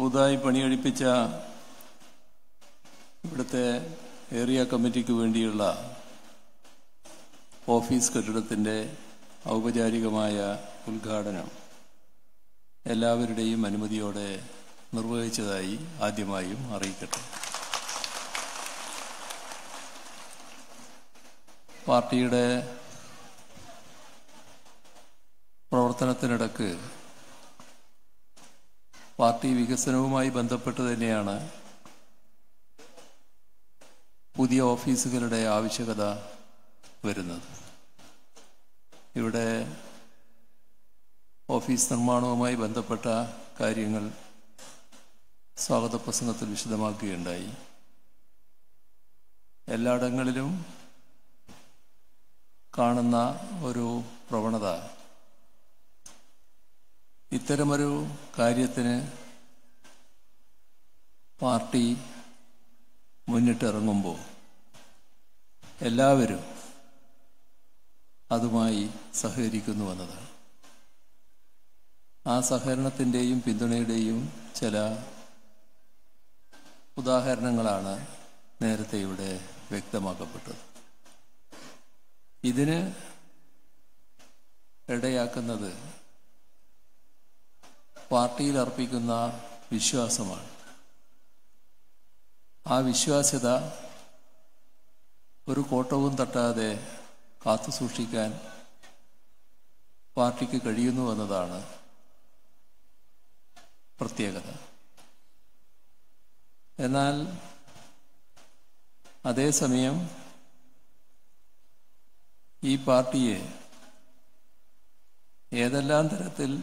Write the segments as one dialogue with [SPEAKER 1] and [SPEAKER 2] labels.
[SPEAKER 1] പുതുതായി പണിയഴിപ്പിച്ച ഇവിടുത്തെ ഏരിയ കമ്മിറ്റിക്ക് വേണ്ടിയുള്ള ഓഫീസ് കെട്ടിടത്തിൻ്റെ ഔപചാരികമായ ഉദ്ഘാടനം എല്ലാവരുടെയും അനുമതിയോടെ നിർവഹിച്ചതായി ആദ്യമായും അറിയിക്കട്ടെ പാർട്ടിയുടെ പ്രവർത്തനത്തിനിടക്ക് പാർട്ടി വികസനവുമായി ബന്ധപ്പെട്ട് തന്നെയാണ് പുതിയ ഓഫീസുകളുടെ ആവശ്യകത വരുന്നത് ഇവിടെ ഓഫീസ് നിർമ്മാണവുമായി ബന്ധപ്പെട്ട കാര്യങ്ങൾ സ്വാഗത പ്രസംഗത്തിൽ വിശദമാക്കുകയുണ്ടായി എല്ലായിടങ്ങളിലും കാണുന്ന ഒരു പ്രവണത ഇത്തരമൊരു കാര്യത്തിന് പാർട്ടി മുന്നിട്ടിറങ്ങുമ്പോൾ എല്ലാവരും അതുമായി സഹകരിക്കുന്നു എന്നതാണ് ആ സഹകരണത്തിൻ്റെയും പിന്തുണയുടെയും ചില ഉദാഹരണങ്ങളാണ് നേരത്തെ ഇവിടെ വ്യക്തമാക്കപ്പെട്ടത് ഇതിന് ഇടയാക്കുന്നത് പാർട്ടിയിൽ അർപ്പിക്കുന്ന വിശ്വാസമാണ് ആ വിശ്വാസ്യത ഒരു കോട്ടവും തട്ടാതെ കാത്തു സൂക്ഷിക്കാൻ പാർട്ടിക്ക് കഴിയുന്നു എന്നതാണ് പ്രത്യേകത എന്നാൽ അതേസമയം ഈ പാർട്ടിയെ ഏതെല്ലാം തരത്തിൽ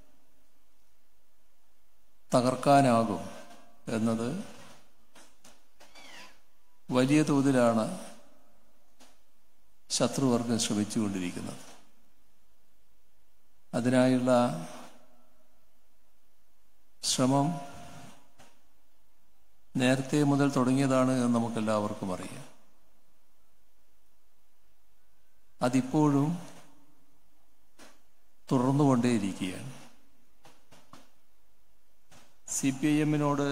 [SPEAKER 1] തകർക്കാനാകും എന്നത് വലിയ തോതിലാണ് ശത്രുവർഗം ശ്രമിച്ചുകൊണ്ടിരിക്കുന്നത് അതിനായുള്ള ശ്രമം നേരത്തെ മുതൽ തുടങ്ങിയതാണ് എന്ന് നമുക്കെല്ലാവർക്കും അറിയാം അതിപ്പോഴും തുടർന്നുകൊണ്ടേയിരിക്കുകയാണ് സി പി ഐ എമ്മിനോട്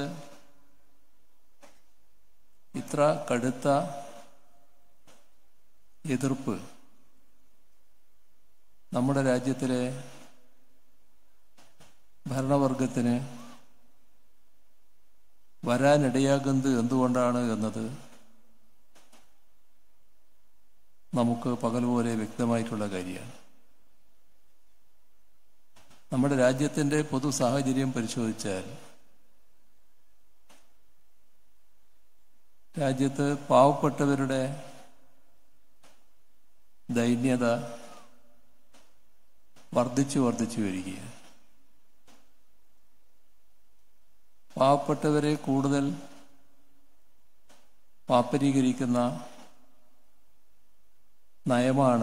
[SPEAKER 1] ഇത്ര കടുത്ത എതിർപ്പ് നമ്മുടെ രാജ്യത്തിലെ ഭരണവർഗത്തിന് വരാനിടയാകുന്നത് എന്തുകൊണ്ടാണ് എന്നത് നമുക്ക് പകൽ പോലെ വ്യക്തമായിട്ടുള്ള കാര്യമാണ് നമ്മുടെ രാജ്യത്തിൻ്റെ പൊതു സാഹചര്യം പരിശോധിച്ചാൽ രാജ്യത്ത് പാവപ്പെട്ടവരുടെ ദൈന്യത വർദ്ധിച്ചു വർദ്ധിച്ചു വരികയാണ് പാവപ്പെട്ടവരെ കൂടുതൽ പാപ്പരീകരിക്കുന്ന നയമാണ്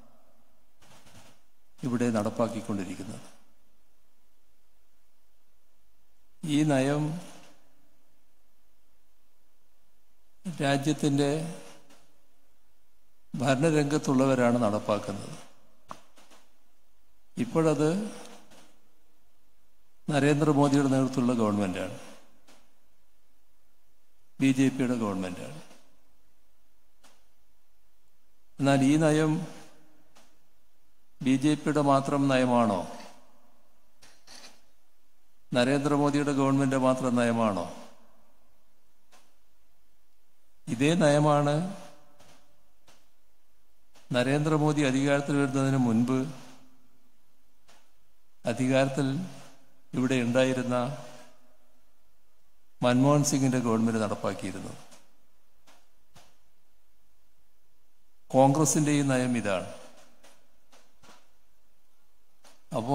[SPEAKER 1] ഇവിടെ നടപ്പാക്കിക്കൊണ്ടിരിക്കുന്നത് ഈ നയം രാജ്യത്തിൻ്റെ ഭരണരംഗത്തുള്ളവരാണ് നടപ്പാക്കുന്നത് ഇപ്പോഴത് നരേന്ദ്രമോദിയുടെ നേതൃത്വമുള്ള ഗവൺമെൻറ്റാണ് ബി ജെ പിയുടെ ഗവൺമെൻറ്റാണ് എന്നാൽ ഈ നയം ബി ജെ പിയുടെ മാത്രം നയമാണോ നരേന്ദ്രമോദിയുടെ ഗവൺമെന്റ് മാത്രം നയമാണോ ഇതേ നയമാണ് നരേന്ദ്രമോദി അധികാരത്തിൽ വരുന്നതിന് മുൻപ് അധികാരത്തിൽ ഇവിടെ ഉണ്ടായിരുന്ന മൻമോഹൻ സിംഗിന്റെ ഗവൺമെന്റ് നടപ്പാക്കിയിരുന്നു കോൺഗ്രസിന്റെ ഈ നയം ഇതാണ് അപ്പോ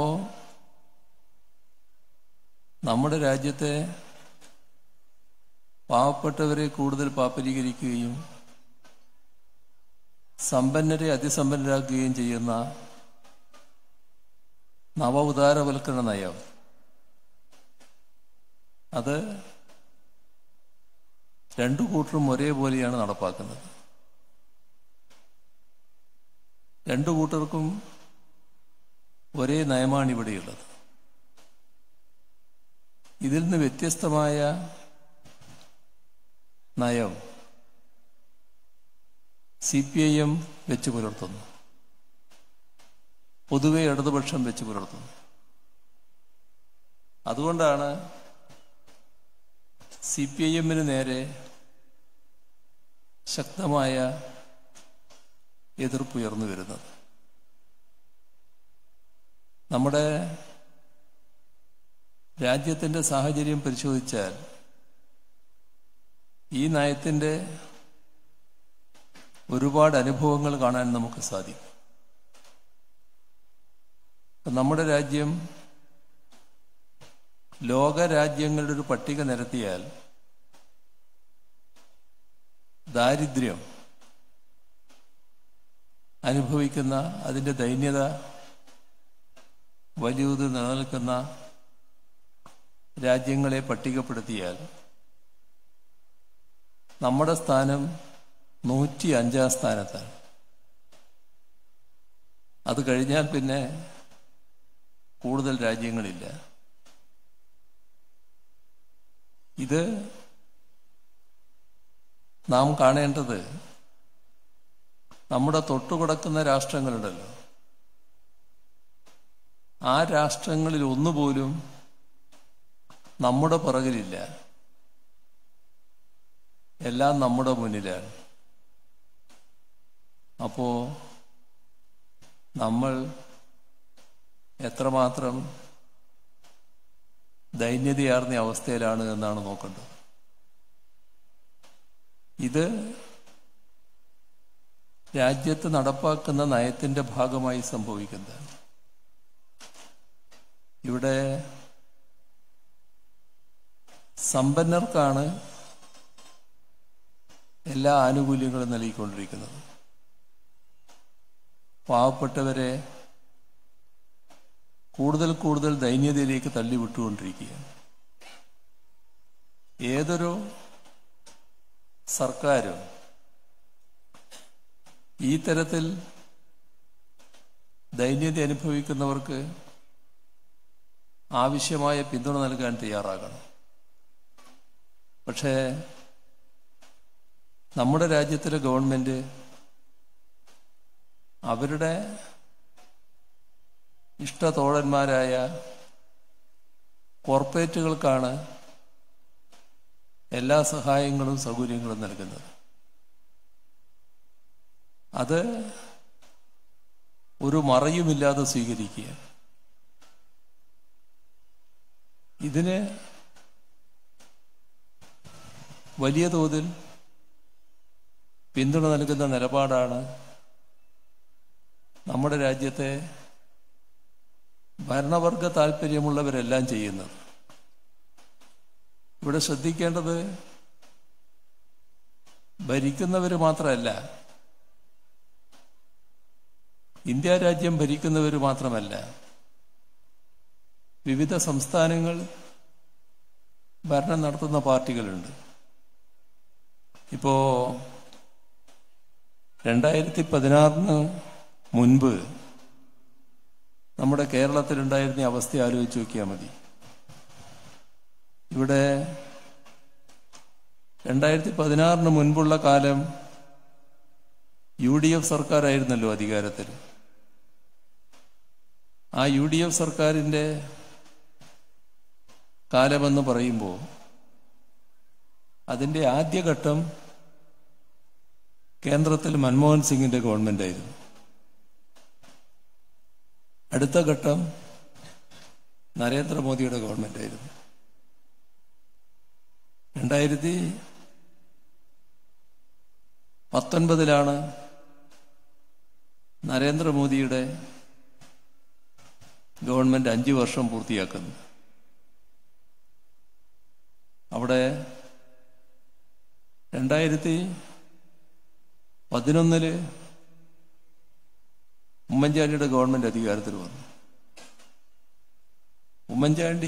[SPEAKER 1] നമ്മുടെ രാജ്യത്തെ പാവപ്പെട്ടവരെ കൂടുതൽ പാപ്പരീകരിക്കുകയും സമ്പന്നരെ അതിസമ്പന്നരാക്കുകയും ചെയ്യുന്ന നവ ഉദാരവൽക്കരണ നയം അത് രണ്ടു കൂട്ടരും ഒരേപോലെയാണ് നടപ്പാക്കുന്നത് രണ്ടു കൂട്ടർക്കും ഒരേ നയമാണ് ഇവിടെയുള്ളത് ഇതിൽ നിന്ന് വ്യത്യസ്തമായ നയം സി പി ഐ എം വെച്ച് പുലർത്തുന്നു പൊതുവെ ഇടതുപക്ഷം വെച്ച് പുലർത്തുന്നു അതുകൊണ്ടാണ് സി പി ഐ എമ്മിന് നേരെ ശക്തമായ എതിർപ്പുയർന്നു വരുന്നത് നമ്മുടെ രാജ്യത്തിൻ്റെ സാഹചര്യം പരിശോധിച്ചാൽ ഈ നയത്തിൻ്റെ ഒരുപാട് അനുഭവങ്ങൾ കാണാൻ നമുക്ക് സാധിക്കും നമ്മുടെ രാജ്യം ലോക രാജ്യങ്ങളുടെ ഒരു പട്ടിക നിരത്തിയാൽ ദാരിദ്ര്യം അനുഭവിക്കുന്ന അതിൻ്റെ ദൈന്യത വലിയത് നിലനിൽക്കുന്ന രാജ്യങ്ങളെ പട്ടികപ്പെടുത്തിയാൽ നമ്മുടെ സ്ഥാനം നൂറ്റി അഞ്ചാം സ്ഥാനത്താണ് അത് കഴിഞ്ഞാൽ പിന്നെ കൂടുതൽ രാജ്യങ്ങളില്ല ഇത് നാം കാണേണ്ടത് നമ്മുടെ തൊട്ടുകിടക്കുന്ന രാഷ്ട്രങ്ങളുണ്ടല്ലോ ആ രാഷ്ട്രങ്ങളിൽ ഒന്നുപോലും നമ്മുടെ പുറകിലില്ല എല്ലാം നമ്മുടെ മുന്നിലാണ് അപ്പോ നമ്മൾ എത്രമാത്രം ദൈന്യതയാർന്ന അവസ്ഥയിലാണ് എന്നാണ് നോക്കേണ്ടത് ഇത് രാജ്യത്ത് നടപ്പാക്കുന്ന നയത്തിന്റെ ഭാഗമായി സംഭവിക്കുന്നതാണ് ഇവിടെ സമ്പന്നർക്കാണ് എല്ലാ ആനുകൂല്യങ്ങളും നൽകിക്കൊണ്ടിരിക്കുന്നത് പാവപ്പെട്ടവരെ കൂടുതൽ കൂടുതൽ ദൈന്യതയിലേക്ക് തള്ളിവിട്ടുകൊണ്ടിരിക്കുകയാണ് ഏതൊരു സർക്കാരും ഈ തരത്തിൽ ദൈന്യത അനുഭവിക്കുന്നവർക്ക് ആവശ്യമായ പിന്തുണ നൽകാൻ തയ്യാറാകണം പക്ഷേ നമ്മുടെ രാജ്യത്തിലെ ഗവൺമെന്റ് അവരുടെ ഇഷ്ടതോഴന്മാരായ കോർപ്പറേറ്റുകൾക്കാണ് എല്ലാ സഹായങ്ങളും സൗകര്യങ്ങളും നൽകുന്നത് അത് ഒരു മറയുമില്ലാതെ സ്വീകരിക്കുക ഇതിന് വലിയ തോതിൽ പിന്തുണ നൽകുന്ന നിലപാടാണ് നമ്മുടെ രാജ്യത്തെ ഭരണവർഗ താല്പര്യമുള്ളവരെല്ലാം ചെയ്യുന്നത് ഇവിടെ ശ്രദ്ധിക്കേണ്ടത് ഭരിക്കുന്നവർ മാത്രമല്ല ഇന്ത്യ രാജ്യം ഭരിക്കുന്നവർ മാത്രമല്ല വിവിധ സംസ്ഥാനങ്ങൾ ഭരണം നടത്തുന്ന പാർട്ടികളുണ്ട് ഇപ്പോ രണ്ടായിരത്തി പതിനാറിന് മുൻപ് നമ്മുടെ കേരളത്തിലുണ്ടായിരുന്ന അവസ്ഥ ആലോചിച്ച് നോക്കിയാൽ മതി ഇവിടെ രണ്ടായിരത്തി പതിനാറിന് മുൻപുള്ള കാലം യു ഡി എഫ് സർക്കാരായിരുന്നല്ലോ അധികാരത്തിൽ ആ യു ഡി എഫ് സർക്കാരിൻ്റെ കാലമെന്ന് പറയുമ്പോൾ അതിൻ്റെ ആദ്യഘട്ടം കേന്ദ്രത്തിൽ മൻമോഹൻ സിംഗിന്റെ ഗവൺമെന്റ് ആയിരുന്നു അടുത്ത ഘട്ടം നരേന്ദ്രമോദിയുടെ ഗവൺമെന്റ് ആയിരുന്നു രണ്ടായിരത്തി പത്തൊൻപതിലാണ് നരേന്ദ്രമോദിയുടെ ഗവൺമെന്റ് അഞ്ചു വർഷം പൂർത്തിയാക്കുന്നത് അവിടെ രണ്ടായിരത്തി പതിനൊന്നില് ഉമ്മൻചാണ്ടിയുടെ ഗവൺമെന്റ് അധികാരത്തിൽ വന്നു ഉമ്മൻചാണ്ടി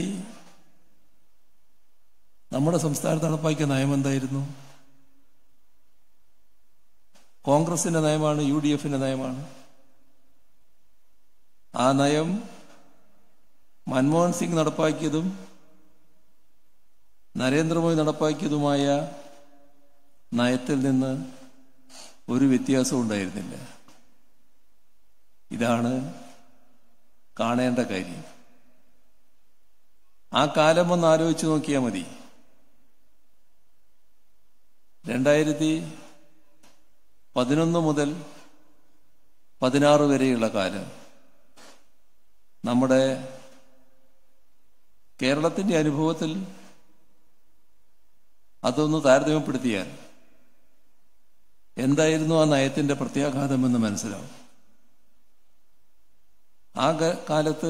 [SPEAKER 1] നമ്മുടെ സംസ്ഥാനത്ത് നടപ്പാക്കിയ നയം എന്തായിരുന്നു കോൺഗ്രസിന്റെ നയമാണ് യു ഡി എഫിന്റെ നയമാണ് ആ നയം മൻമോഹൻ സിംഗ് നടപ്പാക്കിയതും നരേന്ദ്രമോദി നടപ്പാക്കിയതുമായ നയത്തിൽ നിന്ന് ഒരു വ്യത്യാസവും ഉണ്ടായിരുന്നില്ല ഇതാണ് കാണേണ്ട കാര്യം ആ കാലം ഒന്ന് ആലോചിച്ച് നോക്കിയാൽ മതി രണ്ടായിരത്തി പതിനൊന്ന് മുതൽ പതിനാറ് വരെയുള്ള കാലം നമ്മുടെ കേരളത്തിന്റെ അനുഭവത്തിൽ അതൊന്ന് താരതമ്യപ്പെടുത്തിയാൽ എന്തായിരുന്നു ആ നയത്തിന്റെ പ്രത്യാഘാതമെന്ന് മനസ്സിലാവും ആ ഗ- കാലത്ത്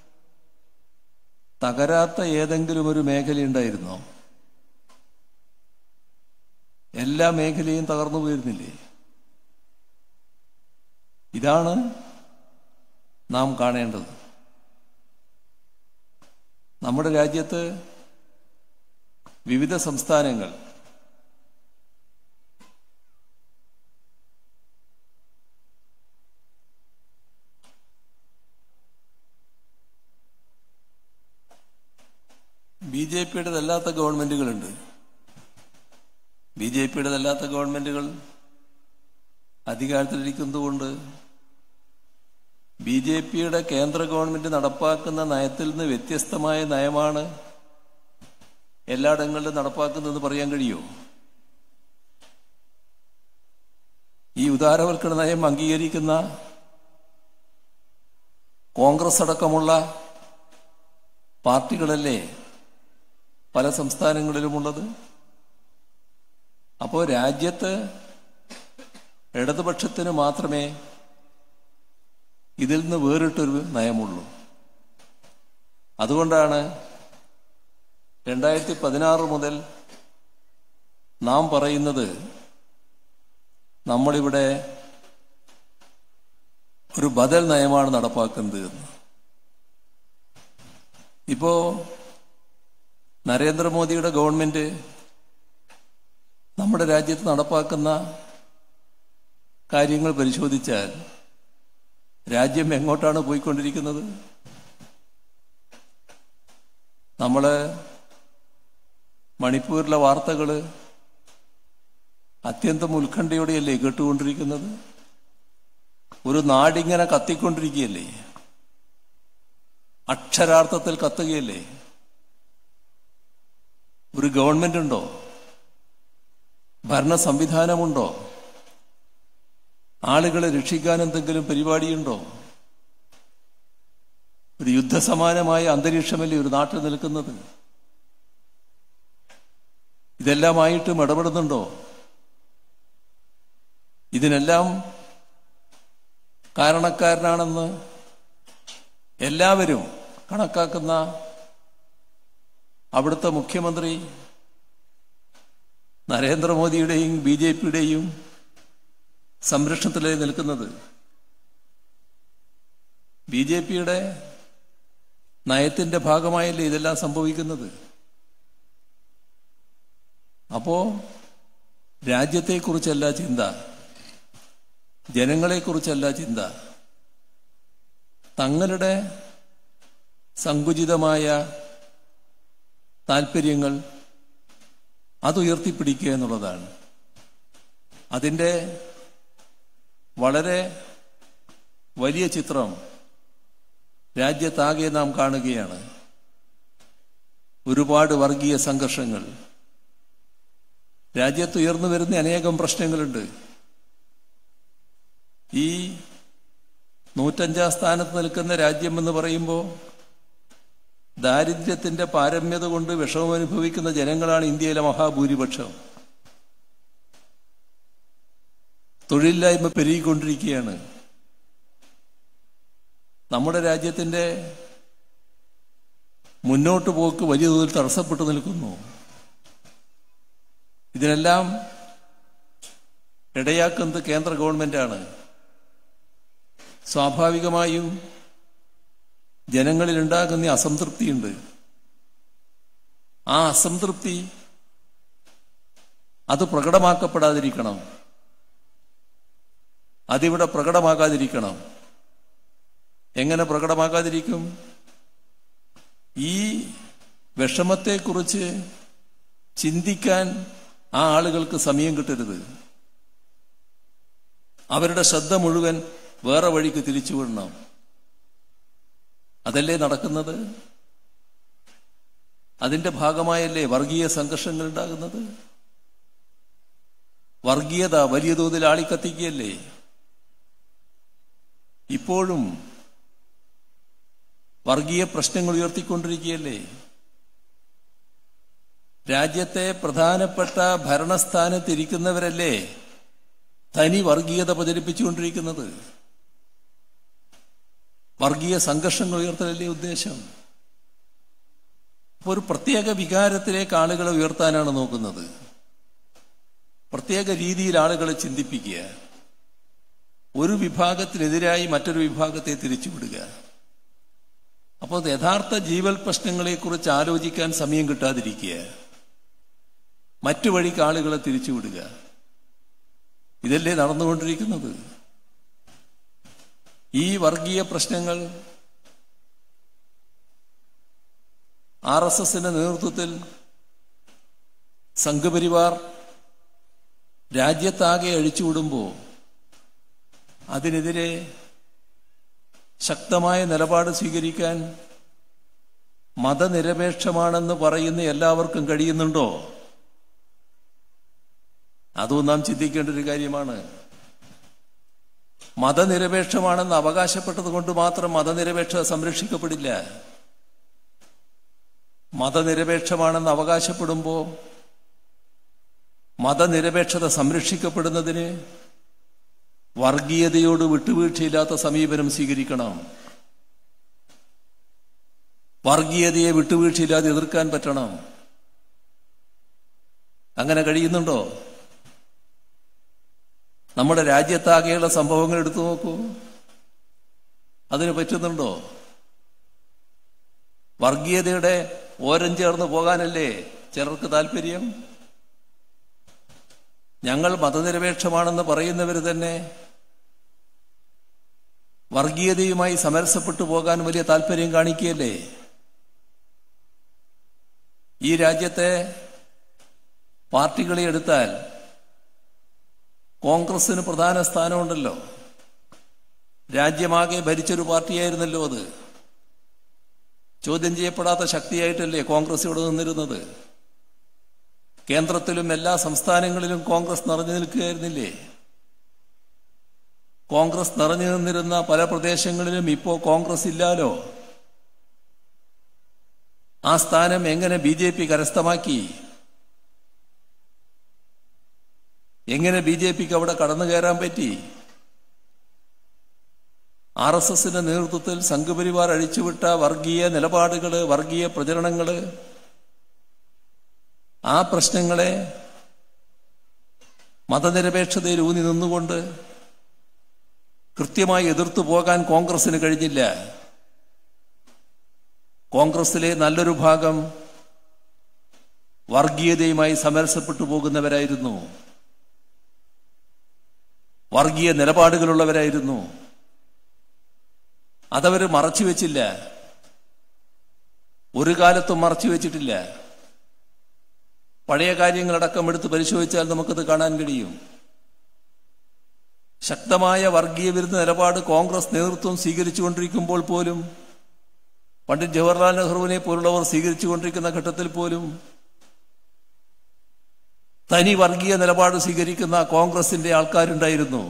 [SPEAKER 1] തകരാത്ത ഏതെങ്കിലും ഒരു മേഖലയുണ്ടായിരുന്നോ എല്ലാ മേഖലയും തകർന്നു പോയിരുന്നില്ലേ ഇതാണ് നാം കാണേണ്ടത് നമ്മുടെ രാജ്യത്ത് വിവിധ സംസ്ഥാനങ്ങൾ ബി ജെ പിയുടേതല്ലാത്ത ഗവൺമെന്റുകളുണ്ട് ബി ജെ പിയുടേതല്ലാത്ത ഗവൺമെന്റുകൾ അധികാരത്തിലിരിക്കുന്നതുകൊണ്ട് ബി ജെ പിയുടെ കേന്ദ്ര ഗവൺമെന്റ് നടപ്പാക്കുന്ന നയത്തിൽ നിന്ന് വ്യത്യസ്തമായ നയമാണ് എല്ലായിടങ്ങളിലും നടപ്പാക്കുന്നതെന്ന് പറയാൻ കഴിയുമോ ഈ ഉദാരവൽക്കരണ നയം അംഗീകരിക്കുന്ന കോൺഗ്രസ് അടക്കമുള്ള പാർട്ടികളല്ലേ പല സംസ്ഥാനങ്ങളിലുമുള്ളത് അപ്പോൾ രാജ്യത്ത് ഇടതുപക്ഷത്തിന് മാത്രമേ ഇതിൽ നിന്ന് വേറിട്ടൊരു നയമുള്ളൂ അതുകൊണ്ടാണ് രണ്ടായിരത്തി പതിനാറ് മുതൽ നാം പറയുന്നത് നമ്മളിവിടെ ഒരു ബദൽ നയമാണ് നടപ്പാക്കുന്നത് എന്ന് ഇപ്പോ നരേന്ദ്രമോദിയുടെ ഗവൺമെന്റ് നമ്മുടെ രാജ്യത്ത് നടപ്പാക്കുന്ന കാര്യങ്ങൾ പരിശോധിച്ചാൽ രാജ്യം എങ്ങോട്ടാണ് പോയിക്കൊണ്ടിരിക്കുന്നത് നമ്മള് മണിപ്പൂരിലെ വാർത്തകൾ അത്യന്തം ഉത്കണ്ഠയോടെയല്ലേ കേട്ടുകൊണ്ടിരിക്കുന്നത് ഒരു നാടിങ്ങനെ കത്തിക്കൊണ്ടിരിക്കുകയല്ലേ അക്ഷരാർത്ഥത്തിൽ കത്തുകയല്ലേ ഒരു ഗവൺമെന്റ് ഉണ്ടോ ഭരണ സംവിധാനമുണ്ടോ ആളുകളെ രക്ഷിക്കാൻ എന്തെങ്കിലും പരിപാടിയുണ്ടോ ഒരു യുദ്ധസമാനമായ അന്തരീക്ഷമല്ലേ ഒരു നാട്ടിൽ നിൽക്കുന്നത് ഇതെല്ലാമായിട്ടും ഇടപെടുന്നുണ്ടോ ഇതിനെല്ലാം കാരണക്കാരനാണെന്ന് എല്ലാവരും കണക്കാക്കുന്ന അവിടുത്തെ മുഖ്യമന്ത്രി നരേന്ദ്രമോദിയുടെയും ബി ജെ പിയുടെയും സംരക്ഷണത്തിലേ നിൽക്കുന്നത് ബി ജെ പിയുടെ നയത്തിന്റെ ഭാഗമായല്ലേ ഇതെല്ലാം സംഭവിക്കുന്നത് അപ്പോ രാജ്യത്തെക്കുറിച്ചല്ല ചിന്ത ജനങ്ങളെക്കുറിച്ചല്ല ചിന്ത തങ്ങളുടെ സങ്കുചിതമായ താല്പര്യങ്ങൾ അതുയർത്തിപ്പിടിക്കുക എന്നുള്ളതാണ് അതിൻ്റെ വളരെ വലിയ ചിത്രം രാജ്യത്താകെ നാം കാണുകയാണ് ഒരുപാട് വർഗീയ സംഘർഷങ്ങൾ രാജ്യത്ത് ഉയർന്നു വരുന്ന അനേകം പ്രശ്നങ്ങളുണ്ട് ഈ നൂറ്റഞ്ചാം സ്ഥാനത്ത് നിൽക്കുന്ന രാജ്യം എന്ന് പറയുമ്പോൾ ദാരിദ്ര്യത്തിന്റെ പാരമ്യത കൊണ്ട് വിഷമം അനുഭവിക്കുന്ന ജനങ്ങളാണ് ഇന്ത്യയിലെ മഹാഭൂരിപക്ഷം തൊഴിലില്ലായ്മ പെരുകിക്കൊണ്ടിരിക്കുകയാണ് നമ്മുടെ രാജ്യത്തിന്റെ മുന്നോട്ട് പോക്ക് വലിയ തോതിൽ തടസ്സപ്പെട്ടു നിൽക്കുന്നു ഇതിനെല്ലാം ഇടയാക്കുന്നത് കേന്ദ്ര ഗവൺമെന്റാണ് സ്വാഭാവികമായും ജനങ്ങളിൽ ഉണ്ടാകുന്ന അസംതൃപ്തിയുണ്ട് ആ അസംതൃപ്തി അത് പ്രകടമാക്കപ്പെടാതിരിക്കണം അതിവിടെ പ്രകടമാകാതിരിക്കണം എങ്ങനെ പ്രകടമാകാതിരിക്കും ഈ വിഷമത്തെക്കുറിച്ച് ചിന്തിക്കാൻ ആ ആളുകൾക്ക് സമയം കിട്ടരുത് അവരുടെ ശ്രദ്ധ മുഴുവൻ വേറെ വഴിക്ക് തിരിച്ചുവിടണം അതല്ലേ നടക്കുന്നത് അതിന്റെ ഭാഗമായല്ലേ വർഗീയ സംഘർഷങ്ങൾ ഉണ്ടാകുന്നത് വർഗീയത വലിയ തോതിൽ ആളിക്കത്തിക്കുകയല്ലേ ഇപ്പോഴും വർഗീയ പ്രശ്നങ്ങൾ ഉയർത്തിക്കൊണ്ടിരിക്കുകയല്ലേ രാജ്യത്തെ പ്രധാനപ്പെട്ട ഭരണസ്ഥാനത്തിരിക്കുന്നവരല്ലേ തനി വർഗീയത പ്രചരിപ്പിച്ചുകൊണ്ടിരിക്കുന്നത് വർഗീയ സംഘർഷങ്ങൾ ഉയർത്തലല്ലേ ഉദ്ദേശം അപ്പോൾ ഒരു പ്രത്യേക വികാരത്തിലേക്ക് ആളുകളെ ഉയർത്താനാണ് നോക്കുന്നത് പ്രത്യേക രീതിയിൽ ആളുകളെ ചിന്തിപ്പിക്കുക ഒരു വിഭാഗത്തിനെതിരായി മറ്റൊരു വിഭാഗത്തെ തിരിച്ചുവിടുക അപ്പോൾ യഥാർത്ഥ ജീവൽ പ്രശ്നങ്ങളെക്കുറിച്ച് ആലോചിക്കാൻ സമയം കിട്ടാതിരിക്കുക മറ്റു വഴിക്ക് ആളുകളെ തിരിച്ചുവിടുക ഇതല്ലേ നടന്നുകൊണ്ടിരിക്കുന്നത് ഈ വർഗീയ പ്രശ്നങ്ങൾ ആർ എസ് എസിന്റെ നേതൃത്വത്തിൽ സംഘപരിവാർ രാജ്യത്താകെ അഴിച്ചുവിടുമ്പോൾ അതിനെതിരെ ശക്തമായ നിലപാട് സ്വീകരിക്കാൻ മതനിരപേക്ഷമാണെന്ന് പറയുന്ന എല്ലാവർക്കും കഴിയുന്നുണ്ടോ അതും നാം ചിന്തിക്കേണ്ട ഒരു കാര്യമാണ് മതനിരപേക്ഷമാണെന്ന് അവകാശപ്പെട്ടത് കൊണ്ട് മാത്രം മതനിരപേക്ഷത സംരക്ഷിക്കപ്പെടില്ല മതനിരപേക്ഷമാണെന്ന് അവകാശപ്പെടുമ്പോൾ മതനിരപേക്ഷത സംരക്ഷിക്കപ്പെടുന്നതിന് വർഗീയതയോട് വിട്ടുവീഴ്ചയില്ലാത്ത സമീപനം സ്വീകരിക്കണം വർഗീയതയെ വിട്ടുവീഴ്ചയില്ലാതെ എതിർക്കാൻ പറ്റണം അങ്ങനെ കഴിയുന്നുണ്ടോ നമ്മുടെ രാജ്യത്താകെയുള്ള സംഭവങ്ങൾ എടുത്തു നോക്കൂ അതിന് പറ്റുന്നുണ്ടോ വർഗീയതയുടെ ഓരം ചേർന്ന് പോകാനല്ലേ ചിലർക്ക് താല്പര്യം ഞങ്ങൾ മതനിരപേക്ഷമാണെന്ന് പറയുന്നവർ തന്നെ വർഗീയതയുമായി സമരസപ്പെട്ടു പോകാൻ വലിയ താല്പര്യം കാണിക്കുകയല്ലേ ഈ രാജ്യത്തെ പാർട്ടികളെ എടുത്താൽ കോൺഗ്രസിന് പ്രധാന സ്ഥാനമുണ്ടല്ലോ രാജ്യമാകെ ഭരിച്ചൊരു പാർട്ടിയായിരുന്നല്ലോ അത് ചോദ്യം ചെയ്യപ്പെടാത്ത ശക്തിയായിട്ടല്ലേ കോൺഗ്രസ് ഇവിടെ നിന്നിരുന്നത് കേന്ദ്രത്തിലും എല്ലാ സംസ്ഥാനങ്ങളിലും കോൺഗ്രസ് നിറഞ്ഞു നിൽക്കുകയായിരുന്നില്ലേ കോൺഗ്രസ് നിറഞ്ഞു നിന്നിരുന്ന പല പ്രദേശങ്ങളിലും ഇപ്പോ കോൺഗ്രസ് ഇല്ലാലോ ആ സ്ഥാനം എങ്ങനെ ബി ജെ പി കരസ്ഥമാക്കി എങ്ങനെ ബി ജെ പിക്ക് അവിടെ കടന്നു കയറാൻ പറ്റി ആർ എസ് എസിന്റെ നേതൃത്വത്തിൽ സംഘപരിവാർ അഴിച്ചുവിട്ട വർഗീയ നിലപാടുകള് വർഗീയ പ്രചരണങ്ങള് ആ പ്രശ്നങ്ങളെ മതനിരപേക്ഷതയിൽ ഊന്നി നിന്നുകൊണ്ട് കൃത്യമായി എതിർത്തു പോകാൻ കോൺഗ്രസിന് കഴിഞ്ഞില്ല കോൺഗ്രസിലെ നല്ലൊരു ഭാഗം വർഗീയതയുമായി സമരസപ്പെട്ടു പോകുന്നവരായിരുന്നു വർഗീയ നിലപാടുകളുള്ളവരായിരുന്നു അതവർ മറച്ചു വെച്ചില്ല ഒരു കാലത്തും മറച്ചു വെച്ചിട്ടില്ല പഴയ കാര്യങ്ങളടക്കം എടുത്ത് പരിശോധിച്ചാൽ നമുക്കത് കാണാൻ കഴിയും ശക്തമായ വർഗീയ വിരുദ്ധ നിലപാട് കോൺഗ്രസ് നേതൃത്വം സ്വീകരിച്ചുകൊണ്ടിരിക്കുമ്പോൾ പോലും പണ്ഡിറ്റ് ജവഹർലാൽ നെഹ്റുവിനെ പോലുള്ളവർ സ്വീകരിച്ചുകൊണ്ടിരിക്കുന്ന ഘട്ടത്തിൽ പോലും തനി വർഗീയ നിലപാട് സ്വീകരിക്കുന്ന കോൺഗ്രസിന്റെ ആൾക്കാരുണ്ടായിരുന്നു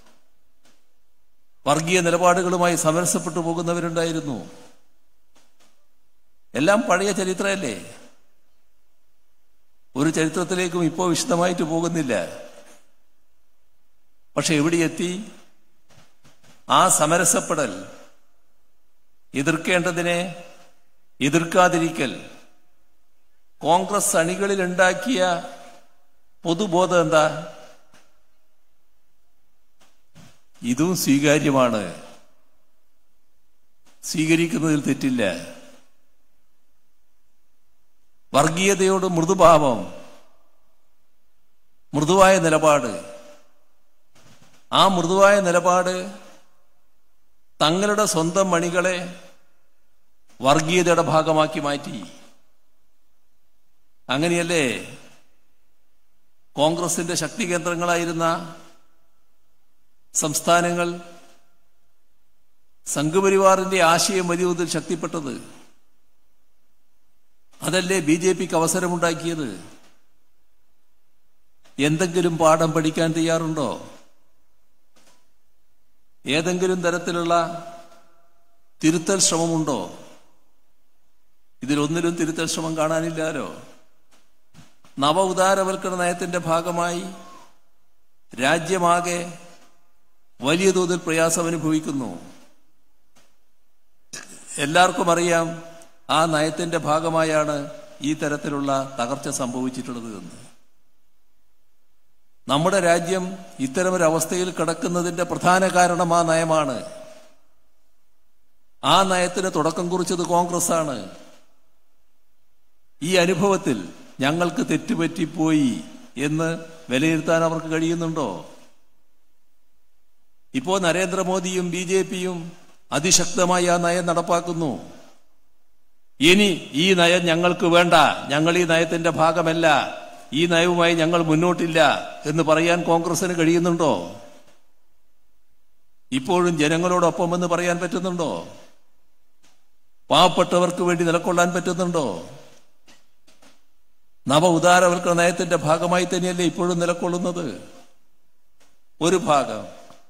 [SPEAKER 1] വർഗീയ നിലപാടുകളുമായി സമരസപ്പെട്ടു പോകുന്നവരുണ്ടായിരുന്നു എല്ലാം പഴയ ചരിത്രമല്ലേ ഒരു ചരിത്രത്തിലേക്കും ഇപ്പോൾ വിശദമായിട്ട് പോകുന്നില്ല പക്ഷെ എവിടെയെത്തി ആ സമരസപ്പെടൽ എതിർക്കേണ്ടതിനെ എതിർക്കാതിരിക്കൽ കോൺഗ്രസ് അണികളിൽ ഉണ്ടാക്കിയ പൊതുബോധം എന്താ ഇതും സ്വീകാര്യമാണ് സ്വീകരിക്കുന്നതിൽ തെറ്റില്ല വർഗീയതയോട് മൃദുഭാവം മൃദുവായ നിലപാട് ആ മൃദുവായ നിലപാട് തങ്ങളുടെ സ്വന്തം മണികളെ വർഗീയതയുടെ ഭാഗമാക്കി മാറ്റി അങ്ങനെയല്ലേ കോൺഗ്രസിന്റെ ശക്തി കേന്ദ്രങ്ങളായിരുന്ന സംസ്ഥാനങ്ങൾ സംഘപരിവാറിന്റെ ആശയം വലിയ തോതിൽ ശക്തിപ്പെട്ടത് അതല്ലേ ബി ജെ പിക്ക് അവസരമുണ്ടാക്കിയത് എന്തെങ്കിലും പാഠം പഠിക്കാൻ തയ്യാറുണ്ടോ ഏതെങ്കിലും തരത്തിലുള്ള തിരുത്തൽ ശ്രമമുണ്ടോ ഇതിലൊന്നിലും തിരുത്തൽ ശ്രമം കാണാനില്ലാലോ നവ ഉദാരവൽക്കരണ നയത്തിന്റെ ഭാഗമായി രാജ്യമാകെ വലിയ തോതിൽ പ്രയാസം അനുഭവിക്കുന്നു എല്ലാവർക്കും അറിയാം ആ നയത്തിന്റെ ഭാഗമായാണ് ഈ തരത്തിലുള്ള തകർച്ച സംഭവിച്ചിട്ടുള്ളത് എന്ന് നമ്മുടെ രാജ്യം ഇത്തരമൊരവസ്ഥയിൽ കിടക്കുന്നതിന്റെ പ്രധാന കാരണം ആ നയമാണ് ആ നയത്തിന് തുടക്കം കുറിച്ചത് കോൺഗ്രസ് ആണ് ഈ അനുഭവത്തിൽ ഞങ്ങൾക്ക് തെറ്റുപറ്റിപ്പോയി എന്ന് വിലയിരുത്താൻ അവർക്ക് കഴിയുന്നുണ്ടോ ഇപ്പോ നരേന്ദ്രമോദിയും ബി ജെ പിയും അതിശക്തമായി ആ നയം നടപ്പാക്കുന്നു ഇനി ഈ നയം ഞങ്ങൾക്ക് വേണ്ട ഞങ്ങൾ ഈ നയത്തിന്റെ ഭാഗമല്ല ഈ നയവുമായി ഞങ്ങൾ മുന്നോട്ടില്ല എന്ന് പറയാൻ കോൺഗ്രസിന് കഴിയുന്നുണ്ടോ ഇപ്പോഴും ജനങ്ങളോടൊപ്പം എന്ന് പറയാൻ പറ്റുന്നുണ്ടോ പാവപ്പെട്ടവർക്ക് വേണ്ടി നിലകൊള്ളാൻ പറ്റുന്നുണ്ടോ നവ ഉദാരവൽക്കരണ നയത്തിന്റെ ഭാഗമായി തന്നെയല്ലേ ഇപ്പോഴും നിലകൊള്ളുന്നത് ഒരു ഭാഗം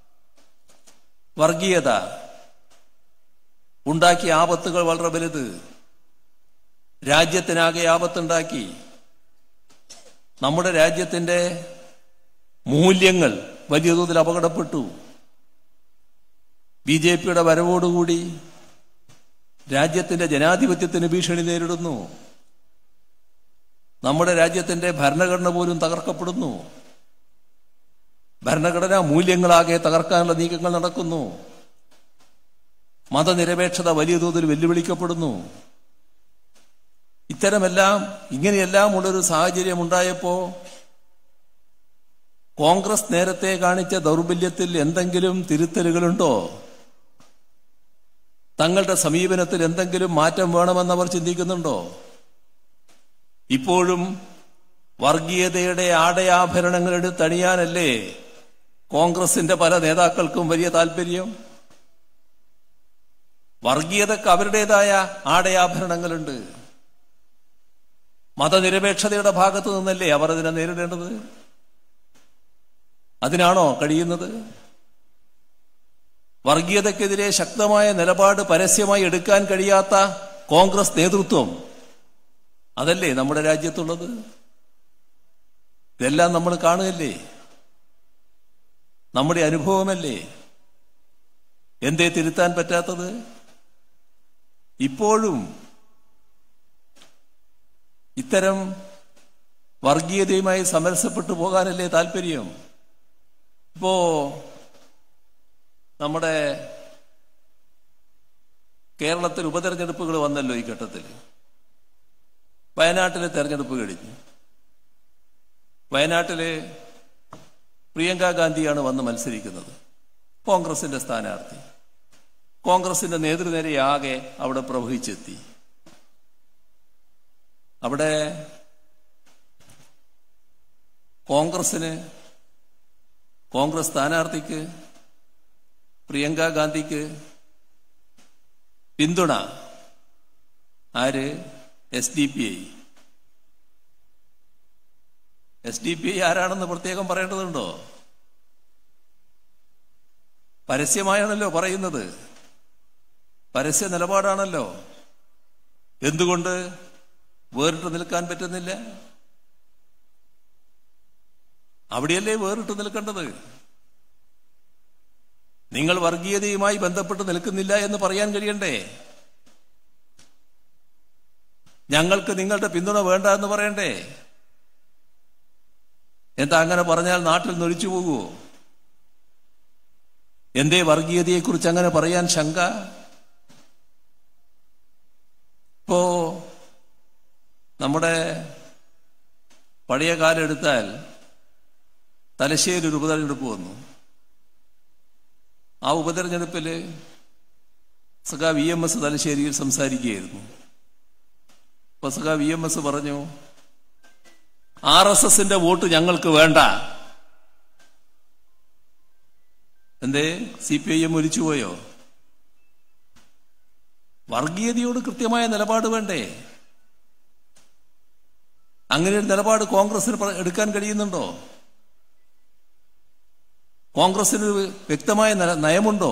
[SPEAKER 1] വർഗീയത ഉണ്ടാക്കിയ ആപത്തുകൾ വളരെ വലുത് രാജ്യത്തിനാകെ ആപത്തുണ്ടാക്കി നമ്മുടെ രാജ്യത്തിന്റെ മൂല്യങ്ങൾ വലിയ തോതിൽ അപകടപ്പെട്ടു ബി ജെ പിയുടെ വരവോടുകൂടി രാജ്യത്തിന്റെ ജനാധിപത്യത്തിന് ഭീഷണി നേരിടുന്നു നമ്മുടെ രാജ്യത്തിന്റെ ഭരണഘടന പോലും തകർക്കപ്പെടുന്നു ഭരണഘടനാ മൂല്യങ്ങളാകെ തകർക്കാനുള്ള നീക്കങ്ങൾ നടക്കുന്നു മതനിരപേക്ഷത വലിയ തോതിൽ വെല്ലുവിളിക്കപ്പെടുന്നു ഇത്തരമെല്ലാം ഇങ്ങനെയെല്ലാം ഉള്ളൊരു സാഹചര്യം ഉണ്ടായപ്പോ കോൺഗ്രസ് നേരത്തെ കാണിച്ച ദൗർബല്യത്തിൽ എന്തെങ്കിലും തിരുത്തലുകളുണ്ടോ തങ്ങളുടെ സമീപനത്തിൽ എന്തെങ്കിലും മാറ്റം വേണമെന്നവർ ചിന്തിക്കുന്നുണ്ടോ ഇപ്പോഴും വർഗീയതയുടെ ആടയാഭരണങ്ങളുടെ തണിയാനല്ലേ കോൺഗ്രസിന്റെ പല നേതാക്കൾക്കും വലിയ താല്പര്യം വർഗീയതക്ക് അവരുടേതായ ആടയാഭരണങ്ങളുണ്ട് മതനിരപേക്ഷതയുടെ ഭാഗത്ത് നിന്നല്ലേ അവർ അതിനെ നേരിടേണ്ടത് അതിനാണോ കഴിയുന്നത് വർഗീയതക്കെതിരെ ശക്തമായ നിലപാട് പരസ്യമായി എടുക്കാൻ കഴിയാത്ത കോൺഗ്രസ് നേതൃത്വം അതല്ലേ നമ്മുടെ രാജ്യത്തുള്ളത് ഇതെല്ലാം നമ്മൾ കാണുകയല്ലേ നമ്മുടെ അനുഭവമല്ലേ എന്തേ തിരുത്താൻ പറ്റാത്തത് ഇപ്പോഴും ഇത്തരം വർഗീയതയുമായി സമരസപ്പെട്ടു പോകാനല്ലേ താല്പര്യം ഇപ്പോ നമ്മുടെ കേരളത്തിൽ ഉപതെരഞ്ഞെടുപ്പുകൾ വന്നല്ലോ ഈ ഘട്ടത്തിൽ വയനാട്ടിലെ തെരഞ്ഞെടുപ്പ് കഴിഞ്ഞു വയനാട്ടിലെ പ്രിയങ്ക ഗാന്ധിയാണ് വന്ന് മത്സരിക്കുന്നത് കോൺഗ്രസിന്റെ സ്ഥാനാർത്ഥി കോൺഗ്രസിന്റെ നേതൃനിരയാകെ അവിടെ പ്രവഹിച്ചെത്തി അവിടെ കോൺഗ്രസിന് കോൺഗ്രസ് സ്ഥാനാർത്ഥിക്ക് പ്രിയങ്ക ഗാന്ധിക്ക് പിന്തുണ ആര് S D P I S D P I ആരാണെന്ന് പ്രത്യേകം പറയേണ്ടതുണ്ടോ പരസ്യമായാണല്ലോ പറയുന്നത് പരസ്യ നിലപാടാണല്ലോ എന്തുകൊണ്ട് വേറിട്ട് നിൽക്കാൻ പറ്റുന്നില്ല അവിടെയല്ലേ വേറിട്ട് നിൽക്കേണ്ടത് നിങ്ങൾ വർഗീയതയുമായി ബന്ധപ്പെട്ട് നിൽക്കുന്നില്ല എന്ന് പറയാൻ കഴിയണ്ടേ ഞങ്ങൾക്ക് നിങ്ങളുടെ പിന്തുണ വേണ്ട എന്ന് പറയണ്ടേ എന്താ അങ്ങനെ പറഞ്ഞാൽ നാട്ടിൽ നൊഴിച്ചു പോകുമോ എന്തേ വർഗീയതയെക്കുറിച്ച് അങ്ങനെ പറയാൻ ശങ്ക ഇപ്പോ നമ്മുടെ പഴയ കാലം എടുത്താൽ തലശ്ശേരി ഒരു ഉപതെരഞ്ഞെടുപ്പ് വന്നു ആ ഉപതെരഞ്ഞെടുപ്പിൽ സഖാ വി എം എസ് തലശ്ശേരിയിൽ സംസാരിക്കുകയായിരുന്നു അപ്പൊ സഖാ വി എം എസ് പറഞ്ഞു ആർ എസ് എസിന്റെ വോട്ട് ഞങ്ങൾക്ക് വേണ്ട എന്തേ സി പി ഐ എം ഒലിച്ചുപോയോ വർഗീയതയോട് കൃത്യമായ നിലപാട് വേണ്ടേ അങ്ങനെ ഒരു നിലപാട് കോൺഗ്രസിന് പ്ര- എടുക്കാൻ കഴിയുന്നുണ്ടോ കോൺഗ്രസിന് ഒരു വ്യക്തമായ നയ- നയമുണ്ടോ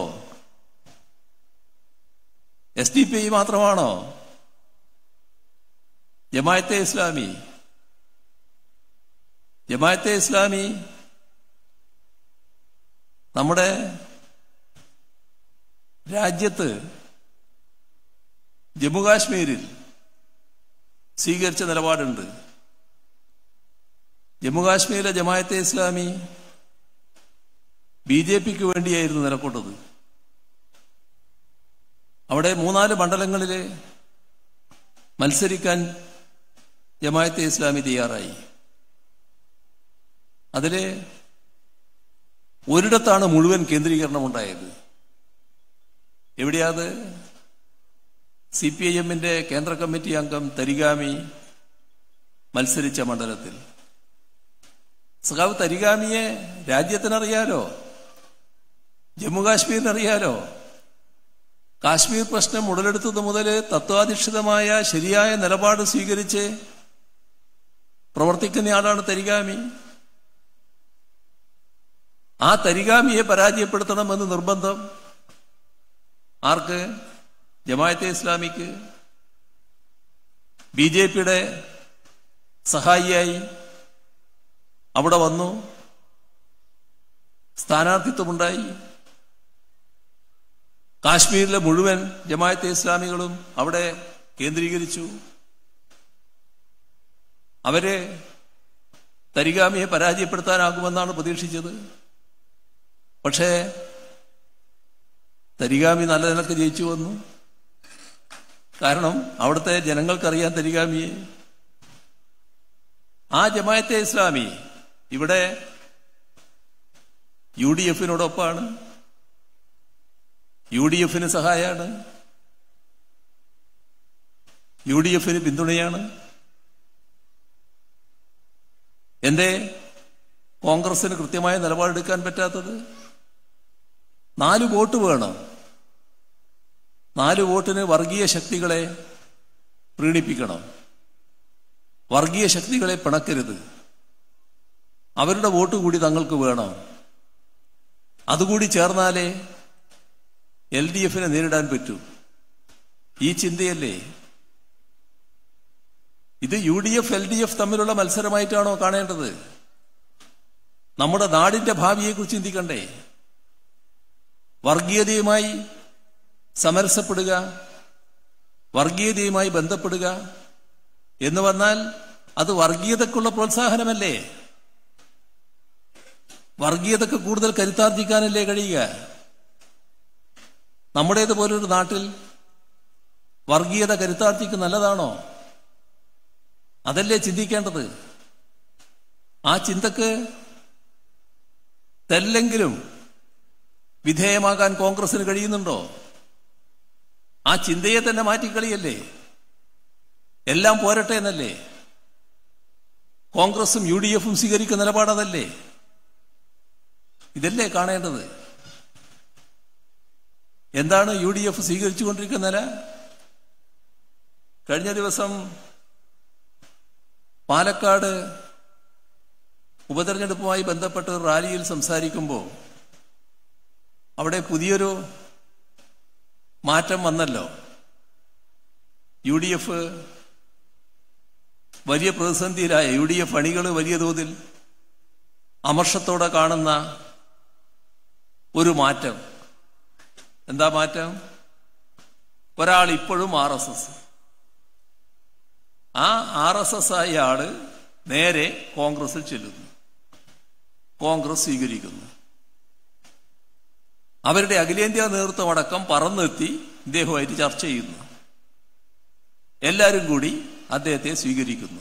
[SPEAKER 1] എസ് ഡി പി ഐ മാത്രമാണോ ജമായത്തെ ഇസ്ലാമി ജമായത്തെ ഇസ്ലാമി നമ്മുടെ രാജ്യത്ത് ജമ്മുകാശ്മീരിൽ സ്വീകരിച്ച നിലപാടുണ്ട് ജമ്മുകാശ്മീരിലെ ജമായത്തെ ഇസ്ലാമി ബി ജെ പിക്ക് വേണ്ടിയായിരുന്നു നിലകൊണ്ടത് അവിടെ മൂന്നാല് മണ്ഡലങ്ങളില് മത്സരിക്കാൻ ജമായത്തെ ഇസ്ലാമി തയ്യാറായി അതില് ഒരിടത്താണ് മുഴുവൻ കേന്ദ്രീകരണം ഉണ്ടായത് എവിടെയാത് സി പി ഐ എമ്മിന്റെ കേന്ദ്ര കമ്മിറ്റി അംഗം തരിഗാമി മത്സരിച്ച മണ്ഡലത്തിൽ സഖാവ് തരിഗാമിയെ രാജ്യത്തിനറിയാലോ ജമ്മുകാശ്മീരിനറിയാലോ കാശ്മീർ പ്രശ്നം ഉടലെടുത്തത് മുതൽ തത്വാധിഷ്ഠിതമായ ശരിയായ നിലപാട് സ്വീകരിച്ച് പ്രവർത്തിക്കുന്നയാളാണ് തരിഗാമി ആ തരിഗാമിയെ പരാജയപ്പെടുത്തണമെന്ന് നിർബന്ധം ആർക്ക് ജമായത്തെ ഇസ്ലാമിക്ക് ബി ജെ പിയുടെ സഹായിയായി അവിടെ വന്നു സ്ഥാനാർത്ഥിത്വമുണ്ടായി കാശ്മീരിലെ മുഴുവൻ ജമായത്തെ ഇസ്ലാമികളും അവിടെ കേന്ദ്രീകരിച്ചു അവരെ തരിഗാമിയെ പരാജയപ്പെടുത്താനാകുമെന്നാണ് പ്രതീക്ഷിച്ചത് പക്ഷേ തരിഗാമി നല്ല നിലക്ക് ജയിച്ചു വന്നു കാരണം അവിടുത്തെ ജനങ്ങൾക്കറിയാൻ തരിഗാമിയെ ആ ജമായത്തെ ഇസ്ലാമി ഇവിടെ യു ഡി എഫിനോടൊപ്പമാണ് യു ഡി എഫിന് സഹായമാണ് യു ഡി എഫിന് പിന്തുണയാണ് എന്തേ കോൺഗ്രസിന് കൃത്യമായ നിലപാടെടുക്കാൻ പറ്റാത്തത് നാല് വോട്ട് വേണം നാല് വോട്ടിന് വർഗീയ ശക്തികളെ പ്രീണിപ്പിക്കണം വർഗീയ ശക്തികളെ പിണക്കരുത് അവരുടെ വോട്ട് കൂടി തങ്ങൾക്ക് വേണം അതുകൂടി ചേർന്നാലേ എൽ ഡി എഫിനെ നേരിടാൻ പറ്റൂ ഈ ചിന്തയല്ലേ ഇത് U D F L D F തമ്മിലുള്ള മത്സരമായിട്ടാണോ കാണേണ്ടത് നമ്മുടെ നാടിന്റെ ഭാവിയെക്കുറിച്ച് ചിന്തിക്കണ്ടേ വർഗീയതയുമായി സമരസപ്പെടുക വർഗീയതയുമായി ബന്ധപ്പെടുക എന്ന് വന്നാൽ അത് വർഗീയതക്കുള്ള പ്രോത്സാഹനമല്ലേ വർഗീയതക്ക് കൂടുതൽ കരുത്താർജിക്കാനല്ലേ കഴിയുക നമ്മുടേതുപോലൊരു നാട്ടിൽ വർഗീയത കരുത്താർജിക്ക് നല്ലതാണോ അതല്ലേ ചിന്തിക്കേണ്ടത് ആ ചിന്തക്ക് തെല്ലെങ്കിലും വിധേയമാകാൻ കോൺഗ്രസിന് കഴിയുന്നുണ്ടോ ആ ചിന്തയെ തന്നെ മാറ്റിക്കളിയല്ലേ എല്ലാം പോരട്ടെ എന്നല്ലേ കോൺഗ്രസും യു ഡി എഫും സ്വീകരിക്കുന്ന നിലപാടതല്ലേ ഇതല്ലേ കാണേണ്ടത് എന്താണ് യു ഡി എഫ് സ്വീകരിച്ചുകൊണ്ടിരിക്കുന്ന നില കഴിഞ്ഞ ദിവസം പാലക്കാട് ഉപതെരഞ്ഞെടുപ്പുമായി ബന്ധപ്പെട്ട് ഒരു റാലിയിൽ സംസാരിക്കുമ്പോൾ അവിടെ പുതിയൊരു മാറ്റം വന്നല്ലോ യു ഡി എഫ് വലിയ പ്രതിസന്ധിയിലായ യു ഡി എഫ് അണികൾ വലിയ തോതിൽ അമർഷത്തോടെ കാണുന്ന ഒരു മാറ്റം എന്താ മാറ്റം ഒരാൾ ഇപ്പോഴും ആർ എസ് എസ് ആ ആർ എസ് എസ് ആയ ആള് നേരെ കോൺഗ്രസിൽ ചെല്ലുന്നു കോൺഗ്രസ് സ്വീകരിക്കുന്നു അവരുടെ അഖിലേന്ത്യാ നേതൃത്വം അടക്കം പറന്നെത്തി ഇദ്ദേഹവുമായിട്ട് ചർച്ച ചെയ്യുന്നു എല്ലാവരും കൂടി അദ്ദേഹത്തെ സ്വീകരിക്കുന്നു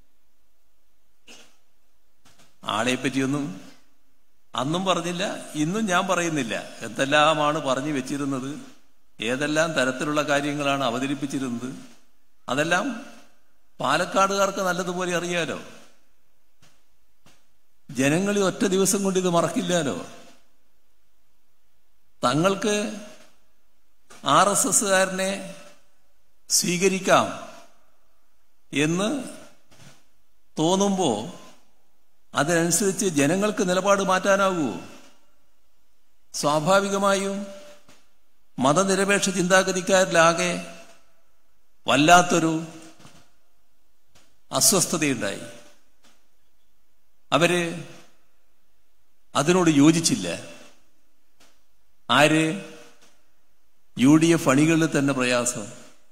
[SPEAKER 1] ആളെ പറ്റിയൊന്നും അന്നും പറഞ്ഞില്ല ഇന്നും ഞാൻ പറയുന്നില്ല എന്തെല്ലാമാണ് പറഞ്ഞു വെച്ചിരുന്നത് ഏതെല്ലാം തരത്തിലുള്ള കാര്യങ്ങളാണ് അവതരിപ്പിച്ചിരുന്നത് അതെല്ലാം പാലക്കാടുകാർക്ക് നല്ലതുപോലെ അറിയാലോ ജനങ്ങളിൽ ഒറ്റ ദിവസം കൊണ്ട് ഇത് മറക്കില്ലാലോ തങ്ങൾക്ക് ആർ എസ് എസ്സുകാരനെ സ്വീകരിക്കാം എന്ന് തോന്നുമ്പോൾ അതിനനുസരിച്ച് ജനങ്ങൾക്ക് നിലപാട് മാറ്റാനാവൂ സ്വാഭാവികമായും മതനിരപേക്ഷ ചിന്താഗതിക്കാരിലാകെ വല്ലാത്തൊരു അസ്വസ്ഥതയുണ്ടായി അവര് അതിനോട് യോജിച്ചില്ല ആര് യു ഡി എഫ് അണികളിൽ തന്നെ പ്രയാസം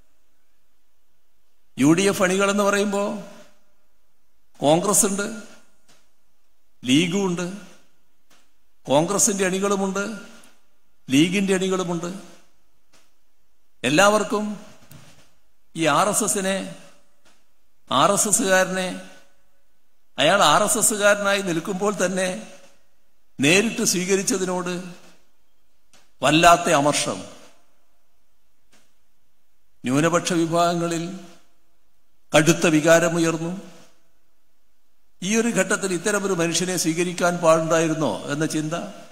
[SPEAKER 1] യു ഡി എഫ് അണികൾ എന്ന് പറയുമ്പോൾ കോൺഗ്രസ് ഉണ്ട് ലീഗും ഉണ്ട് കോൺഗ്രസിന്റെ അണികളുമുണ്ട് ലീഗിന്റെ അണികളുമുണ്ട് എല്ലാവർക്കും ഈ ആർ എസ് എസിനെ ആർ എസ് എസുകാരനെ അയാൾ ആർ എസ് എസുകാരനായി നിൽക്കുമ്പോൾ തന്നെ നേരിട്ട് സ്വീകരിച്ചതിനോട് വല്ലാത്ത അമർഷം ന്യൂനപക്ഷ വിഭാഗങ്ങളിൽ കടുത്ത വികാരമുയർന്നു ഈ ഒരു ഘട്ടത്തിൽ ഇത്തരമൊരു മനുഷ്യനെ സ്വീകരിക്കാൻ പാടുണ്ടായിരുന്നോ എന്ന ചിന്ത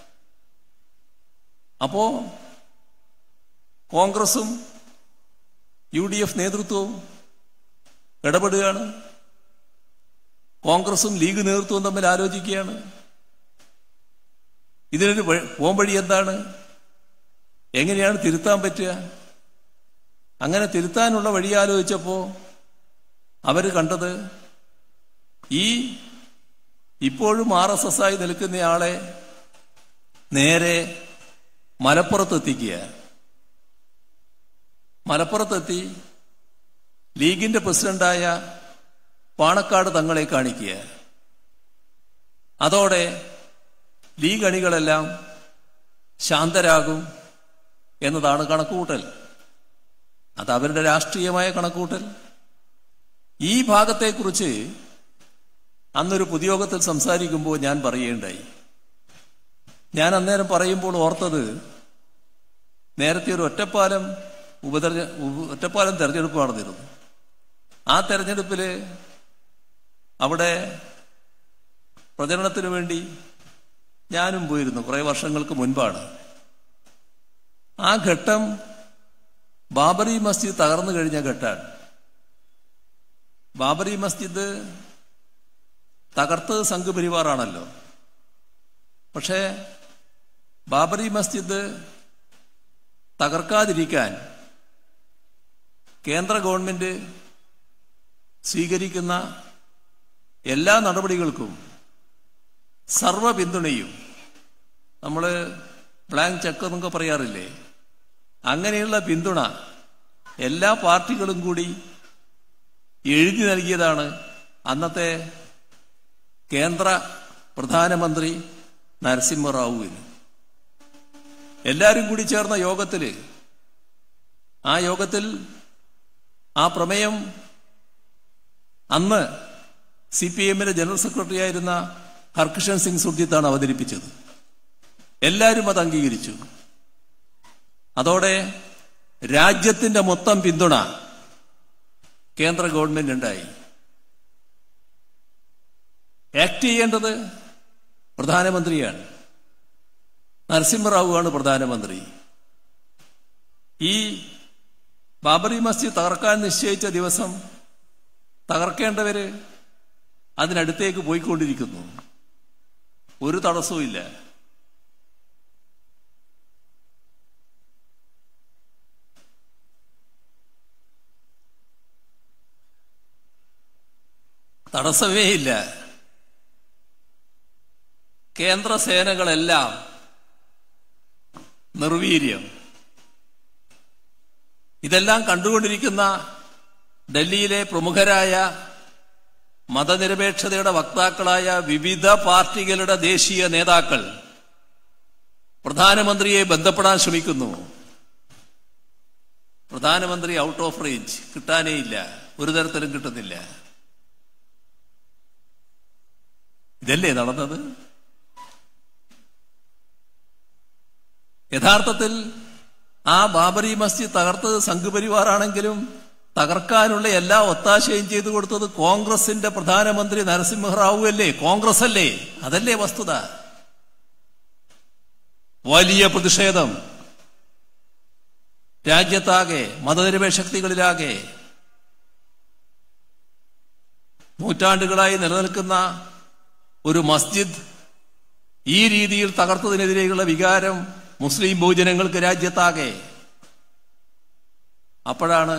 [SPEAKER 1] അപ്പോ കോൺഗ്രസും യു ഡി എഫ് നേതൃത്വവും ഇടപെടുകയാണ് കോൺഗ്രസും ലീഗ് നേതൃത്വവും തമ്മിൽ ആലോചിക്കുകയാണ് ഇതിനൊരു വ- പോംവഴി എന്താണ് എങ്ങനെയാണ് തിരുത്താൻ പറ്റുക അങ്ങനെ തിരുത്താനുള്ള വഴി ആലോചിച്ചപ്പോ അവര് കണ്ടത് ഈ ഇപ്പോഴും ആർ എസ് എസ് ആയി നിൽക്കുന്നയാളെ നേരെ മലപ്പുറത്തെത്തിക്കുക മലപ്പുറത്തെത്തി ലീഗിന്റെ പ്രസിഡന്റായ പാണക്കാട് തങ്ങളെ കാണിക്കുക അതോടെ ലീഗ് അണികളെല്ലാം ശാന്തരാകും എന്നതാണ് കണക്കുകൂട്ടൽ അത് അവരുടെ രാഷ്ട്രീയമായ കണക്കുകൂട്ടൽ ഈ ഭാഗത്തെക്കുറിച്ച് അന്നൊരു പൊതുയോഗത്തിൽ സംസാരിക്കുമ്പോൾ ഞാൻ പറയുകയുണ്ടായി ഞാൻ അന്നേരം പറയുമ്പോൾ ഓർത്തത് നേരത്തെ ഒരു ഒറ്റപ്പാലം ഉപതെരഞ്ഞ ഉപ- ഒറ്റപ്പാലം തെരഞ്ഞെടുപ്പ് നടന്നിരുന്നു ആ തെരഞ്ഞെടുപ്പില് അവിടെ പ്രചരണത്തിന് വേണ്ടി ഞാനും പോയിരുന്നു കുറെ വർഷങ്ങൾക്ക് മുൻപാണ് ആ ഘട്ടം ബാബറി മസ്ജിദ് തകർന്നു കഴിഞ്ഞ ഘട്ടമാണ് ബാബറി മസ്ജിദ് തകർത്തത് സംഘപരിവാറാണല്ലോ പക്ഷേ ബാബറി മസ്ജിദ് തകർക്കാതിരിക്കാൻ കേന്ദ്ര ഗവൺമെന്റ് സ്വീകരിക്കുന്ന എല്ലാ നടപടികൾക്കും സർവ പിന്തുണയും നമ്മൾ ബ്ലാങ്ക് ചെക്ക് എന്നൊക്കെ പറയാറില്ലേ അങ്ങനെയുള്ള പിന്തുണ എല്ലാ പാർട്ടികളും കൂടി എഴുതി നൽകിയതാണ് അന്നത്തെ കേന്ദ്ര പ്രധാനമന്ത്രി നരസിംഹറാവുവിന് എല്ലാവരും കൂടി ചേർന്ന യോഗത്തില് ആ യോഗത്തിൽ ആ പ്രമേയം അന്ന് സി പി എമ്മിന്റെ ജനറൽ സെക്രട്ടറി ആയിരുന്ന ഹർകിഷൻ സിംഗ് സുർജിത്താണ് അവതരിപ്പിച്ചത് എല്ലാവരും അത് അംഗീകരിച്ചു അതോടെ രാജ്യത്തിന്റെ മൊത്തം പിന്തുണ കേന്ദ്ര ഗവൺമെന്റ് ഉണ്ടായി ആക്ട് ചെയ്യേണ്ടത് പ്രധാനമന്ത്രിയാണ് നരസിംഹറാവുവാണ് പ്രധാനമന്ത്രി ഈ ബാബറി മസ്ജിദ് തകർക്കാൻ നിശ്ചയിച്ച ദിവസം തകർക്കേണ്ടവര് അതിനടുത്തേക്ക് പോയിക്കൊണ്ടിരിക്കുന്നു ഒരു തടസ്സവും ഇല്ല തടസ്സമേ ഇല്ല കേന്ദ്ര സേനകളെല്ലാം നിർവീര്യം ഇതെല്ലാം കണ്ടുകൊണ്ടിരിക്കുന്ന ഡൽഹിയിലെ പ്രമുഖരായ മതനിരപേക്ഷതയുടെ വക്താക്കളായ വിവിധ പാർട്ടികളുടെ ദേശീയ നേതാക്കൾ പ്രധാനമന്ത്രിയെ ബന്ധപ്പെടാൻ ശ്രമിക്കുന്നു പ്രധാനമന്ത്രി ഔട്ട് ഓഫ് റേഞ്ച് കിട്ടാനേ ഇല്ല ഒരു തരത്തിലും കിട്ടുന്നില്ല ഇതല്ലേ നടന്നത് യഥാർത്ഥത്തിൽ ആ ബാബറി മസ്ജിദ് തകർത്തത് സംഘപരിവാറാണെങ്കിലും തകർക്കാനുള്ള എല്ലാ ഒത്താശയും ചെയ്തു കൊടുത്തത് കോൺഗ്രസിന്റെ പ്രധാനമന്ത്രി നരസിംഹറാവു അല്ലേ കോൺഗ്രസ് അല്ലേ അതല്ലേ വസ്തുത വലിയ പ്രതിഷേധം രാജ്യത്താകെ മതനിരപേക്ഷ ശക്തികളിലാകെ നൂറ്റാണ്ടുകളായി നിലനിൽക്കുന്ന ഒരു മസ്ജിദ് ഈ രീതിയിൽ തകർത്തതിനെതിരെയുള്ള വികാരം മുസ്ലിം ഭോജനങ്ങൾക്ക് രാജ്യത്താകെ അപ്പോഴാണ്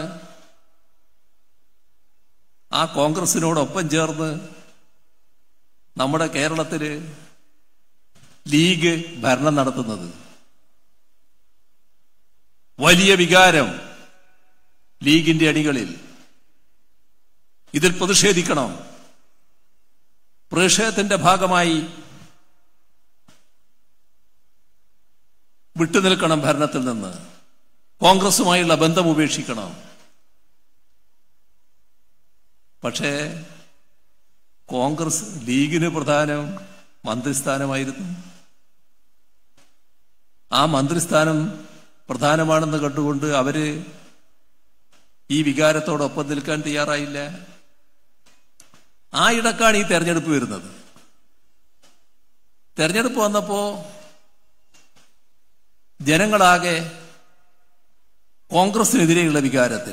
[SPEAKER 1] ആ കോൺഗ്രസിനോടൊപ്പം ചേർന്ന് നമ്മുടെ കേരളത്തില് ലീഗ് ഭരണം നടത്തുന്നത് വലിയ വികാരം ലീഗിന്റെ അടികളിൽ ഇതിൽ പ്രതിഷേധിക്കണം പ്രതിഷേധത്തിന്റെ ഭാഗമായി വിട്ടുനിൽക്കണം ഭരണത്തിൽ നിന്ന് കോൺഗ്രസുമായുള്ള ബന്ധം ഉപേക്ഷിക്കണം പക്ഷേ കോൺഗ്രസ് ലീഗിന് പ്രധാനം മന്ത്രിസ്ഥാനമായിരുന്നു ആ മന്ത്രിസ്ഥാനം പ്രധാനമാണെന്ന് കണ്ടുകൊണ്ട് അവര് ഈ വികാരത്തോടൊപ്പം നിൽക്കാൻ തയ്യാറായില്ല ആ ഇടക്കാണ് ഈ തെരഞ്ഞെടുപ്പ് വരുന്നത് തെരഞ്ഞെടുപ്പ് വന്നപ്പോ ജനങ്ങളാകെ കോൺഗ്രസിനെതിരെയുള്ള വികാരത്തിൽ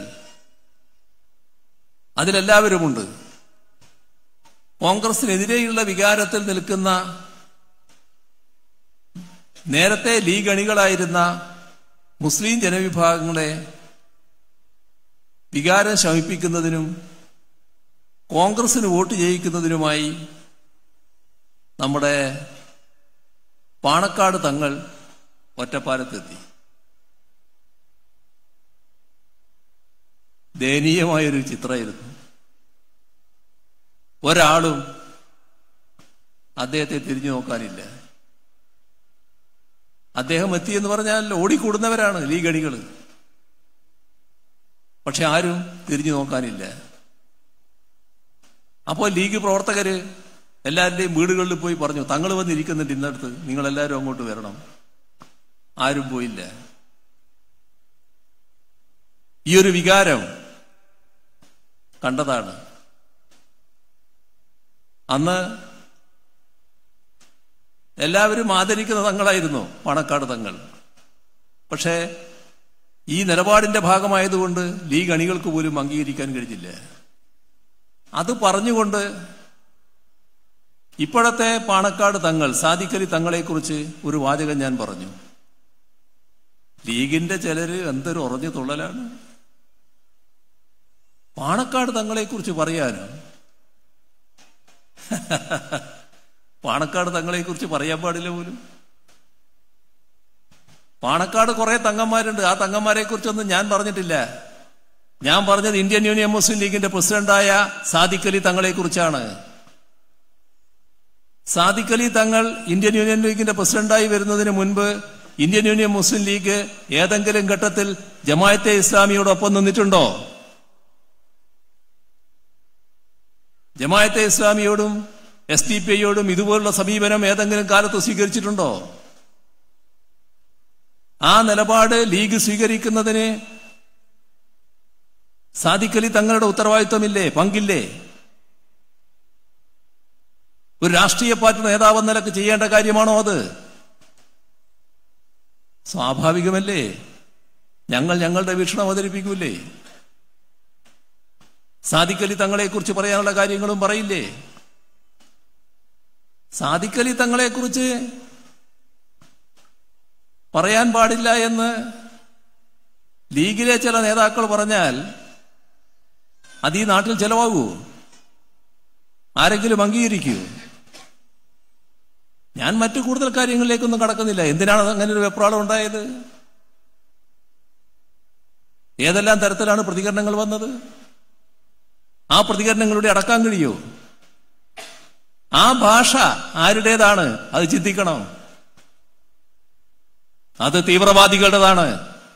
[SPEAKER 1] അതിലെല്ലാവരുമുണ്ട് കോൺഗ്രസിനെതിരെയുള്ള വികാരത്തിൽ നിൽക്കുന്ന നേരത്തെ ലീഗ് അണികളായിരുന്ന മുസ്ലിം ജനവിഭാഗങ്ങളെ വികാരം ശമിപ്പിക്കുന്നതിനും കോൺഗ്രസിന് വോട്ട് ചെയ്യിക്കുന്നതിനുമായി നമ്മുടെ പാണക്കാട് തങ്ങൾ ഒറ്റപ്പാലത്തെത്തി ദയനീയമായൊരു ചിത്രമായിരുന്നു ഒരാളും അദ്ദേഹത്തെ തിരിഞ്ഞു നോക്കാനില്ല അദ്ദേഹം എത്തിയെന്ന് പറഞ്ഞാൽ ഓടിക്കൂടുന്നവരാണ് ലീഗ് അണികൾ പക്ഷെ ആരും തിരിഞ്ഞു നോക്കാനില്ല അപ്പോൾ ലീഗ് പ്രവർത്തകര് എല്ലാവരുടെയും വീടുകളിൽ പോയി പറഞ്ഞു തങ്ങൾ വന്നിരിക്കുന്നുണ്ട് ഇന്നടുത്ത് നിങ്ങൾ എല്ലാവരും അങ്ങോട്ട് വരണം ആരും പോയില്ല ഈ ഒരു വികാരം കണ്ടതാണ് അന്ന് എല്ലാവരും ആദരിക്കുന്ന തങ്ങളായിരുന്നു പണക്കാട് തങ്ങൾ പക്ഷേ ഈ നിലപാടിന്റെ ഭാഗമായതുകൊണ്ട് ലീഗ് അണികൾക്ക് പോലും അംഗീകരിക്കാൻ കഴിഞ്ഞില്ല അത് പറഞ്ഞുകൊണ്ട് ഇപ്പോഴത്തെ പാണക്കാട് തങ്ങൾ സാദിക്കലി തങ്ങളെക്കുറിച്ച് ഒരു വാചകം ഞാൻ പറഞ്ഞു ലീഗിന്റെ ചിലര് എന്തൊരു ഉറഞ്ഞു തുള്ളലാണ് പാണക്കാട് തങ്ങളെക്കുറിച്ച് പറയാനോ പാണക്കാട് തങ്ങളെക്കുറിച്ച് പറയാൻ പാടില്ല പോലും പാണക്കാട് കുറെ തങ്ങന്മാരുണ്ട് ആ തങ്ങന്മാരെ കുറിച്ചൊന്നും ഞാൻ പറഞ്ഞിട്ടില്ല ഞാൻ പറഞ്ഞത് ഇന്ത്യൻ യൂണിയൻ മുസ്ലിം ലീഗിന്റെ പ്രസിഡന്റായ സാദിഖലി തങ്ങളെ കുറിച്ചാണ് സാദിഖലി തങ്ങൾ ഇന്ത്യൻ യൂണിയൻ ലീഗിന്റെ പ്രസിഡന്റായി വരുന്നതിന് മുൻപ് ഇന്ത്യൻ യൂണിയൻ മുസ്ലിം ലീഗ് ഏതെങ്കിലും ഘട്ടത്തിൽ ജമായത്തെ ഇസ്ലാമിയോടൊപ്പം നിന്നിട്ടുണ്ടോ ജമായത്തെ ഇസ്ലാമിയോടും എസ് ഡി പി ഐയോടും ഇതുപോലുള്ള സമീപനം ഏതെങ്കിലും കാലത്ത് സ്വീകരിച്ചിട്ടുണ്ടോ ആ നിലപാട് ലീഗ് സ്വീകരിക്കുന്നതിന് സാധിക്കലി തങ്ങളുടെ ഉത്തരവാദിത്വമില്ലേ പങ്കില്ലേ ഒരു രാഷ്ട്രീയ പാർട്ടി നേതാവ് എന്ന നിലക്ക് ചെയ്യേണ്ട കാര്യമാണോ അത് സ്വാഭാവികമല്ലേ ഞങ്ങൾ ഞങ്ങളുടെ വീക്ഷണം അവതരിപ്പിക്കൂലേ സാദിക്കലി തങ്ങളെക്കുറിച്ച് പറയാനുള്ള കാര്യങ്ങളും പറയില്ലേ സാദിക്കലി തങ്ങളെക്കുറിച്ച് പറയാൻ പാടില്ല എന്ന് ലീഗിലെ ചില നേതാക്കൾ പറഞ്ഞാൽ അത് ഈ നാട്ടിൽ ചെലവാകൂ ആരെങ്കിലും അംഗീകരിക്കൂ ഞാൻ മറ്റു കൂടുതൽ കാര്യങ്ങളിലേക്കൊന്നും കടക്കുന്നില്ല എന്തിനാണ് അങ്ങനെ ഒരു വെപ്രാളം ഉണ്ടായത് ഏതെല്ലാം തരത്തിലാണ് പ്രതികരണങ്ങൾ വന്നത് ആ പ്രതികരണങ്ങളുടെ അടക്കാൻ കഴിയോ ആ ഭാഷ ആരുടേതാണ് അത് ചിന്തിക്കണം അത് തീവ്രവാദികളുടേതാണ്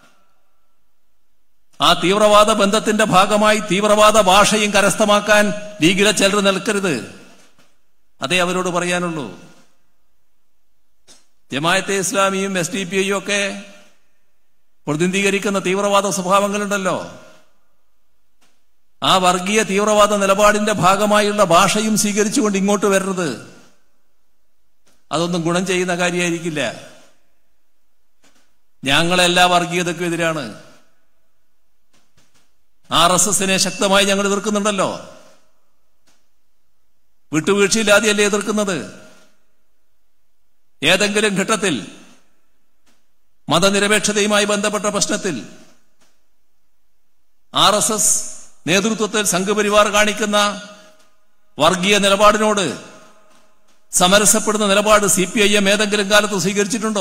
[SPEAKER 1] ആ തീവ്രവാദ ബന്ധത്തിന്റെ ഭാഗമായി തീവ്രവാദ ഭാഷയും കരസ്ഥമാക്കാൻ ലീഗിലെ ചിലർ നിൽക്കരുത് അതേ അവരോട് പറയാനുള്ളൂ ജമായത്തെ ഇസ്ലാമിയും എസ് ഡി പി ഐയും ഒക്കെ പ്രതിനിധീകരിക്കുന്ന തീവ്രവാദ സ്വഭാവങ്ങളുണ്ടല്ലോ ആ വർഗീയ തീവ്രവാദ നിലപാടിന്റെ ഭാഗമായുള്ള ഭാഷയും സ്വീകരിച്ചുകൊണ്ട് ഇങ്ങോട്ട് വരരുത് അതൊന്നും ഗുണം ചെയ്യുന്ന കാര്യമായിരിക്കില്ല ഞങ്ങളെല്ലാ വർഗീയതയ്ക്കും എതിരാണ് ആർ എസ് എസിനെ ശക്തമായി ഞങ്ങൾ എതിർക്കുന്നുണ്ടല്ലോ വിട്ടുവീഴ്ചയില്ലാതെയല്ലേ എതിർക്കുന്നത് ഏതെങ്കിലും ഘട്ടത്തിൽ മതനിരപേക്ഷതയുമായി ബന്ധപ്പെട്ട പ്രശ്നത്തിൽ ആർ എസ് എസ് നേതൃത്വത്തിൽ സംഘപരിവാർ കാണിക്കുന്ന വർഗീയ നിലപാടിനോട് സമരസപ്പെടുന്ന നിലപാട് സി പി ഐ എം ഏതെങ്കിലും കാലത്ത് സ്വീകരിച്ചിട്ടുണ്ടോ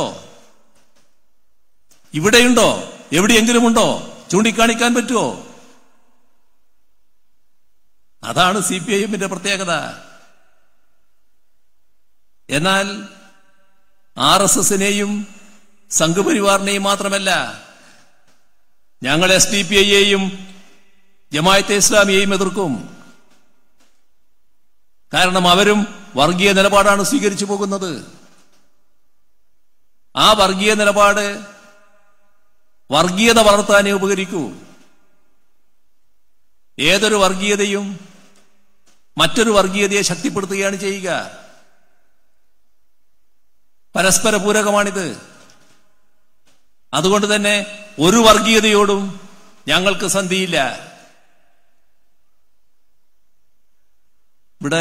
[SPEAKER 1] ഇവിടെയുണ്ടോ എവിടെയെങ്കിലും ഉണ്ടോ ചൂണ്ടിക്കാണിക്കാൻ പറ്റുമോ അതാണ് സി പി ഐ എമ്മിന്റെ പ്രത്യേകത എന്നാൽ ആർ എസ് എസിനെയും സംഘപരിവാറിനെയും മാത്രമല്ല ഞങ്ങൾ എസ് ഡി പി ഐയെയും ജമായത്തെ ഇസ്ലാമിയെയും എതിർക്കും കാരണം അവരും വർഗീയ നിലപാടാണ് സ്വീകരിച്ചു പോകുന്നത് ആ വർഗീയ നിലപാട് വർഗീയത വളർത്താനേ ഉപകരിക്കൂ ഏതൊരു വർഗീയതയും മറ്റൊരു വർഗീയതയെ ശക്തിപ്പെടുത്തുകയാണ് ചെയ്യുക പരസ്പര പൂരകമാണിത് അതുകൊണ്ട് തന്നെ ഒരു വർഗീയതയോടും ഞങ്ങൾക്ക് സന്ധിയില്ല ഇവിടെ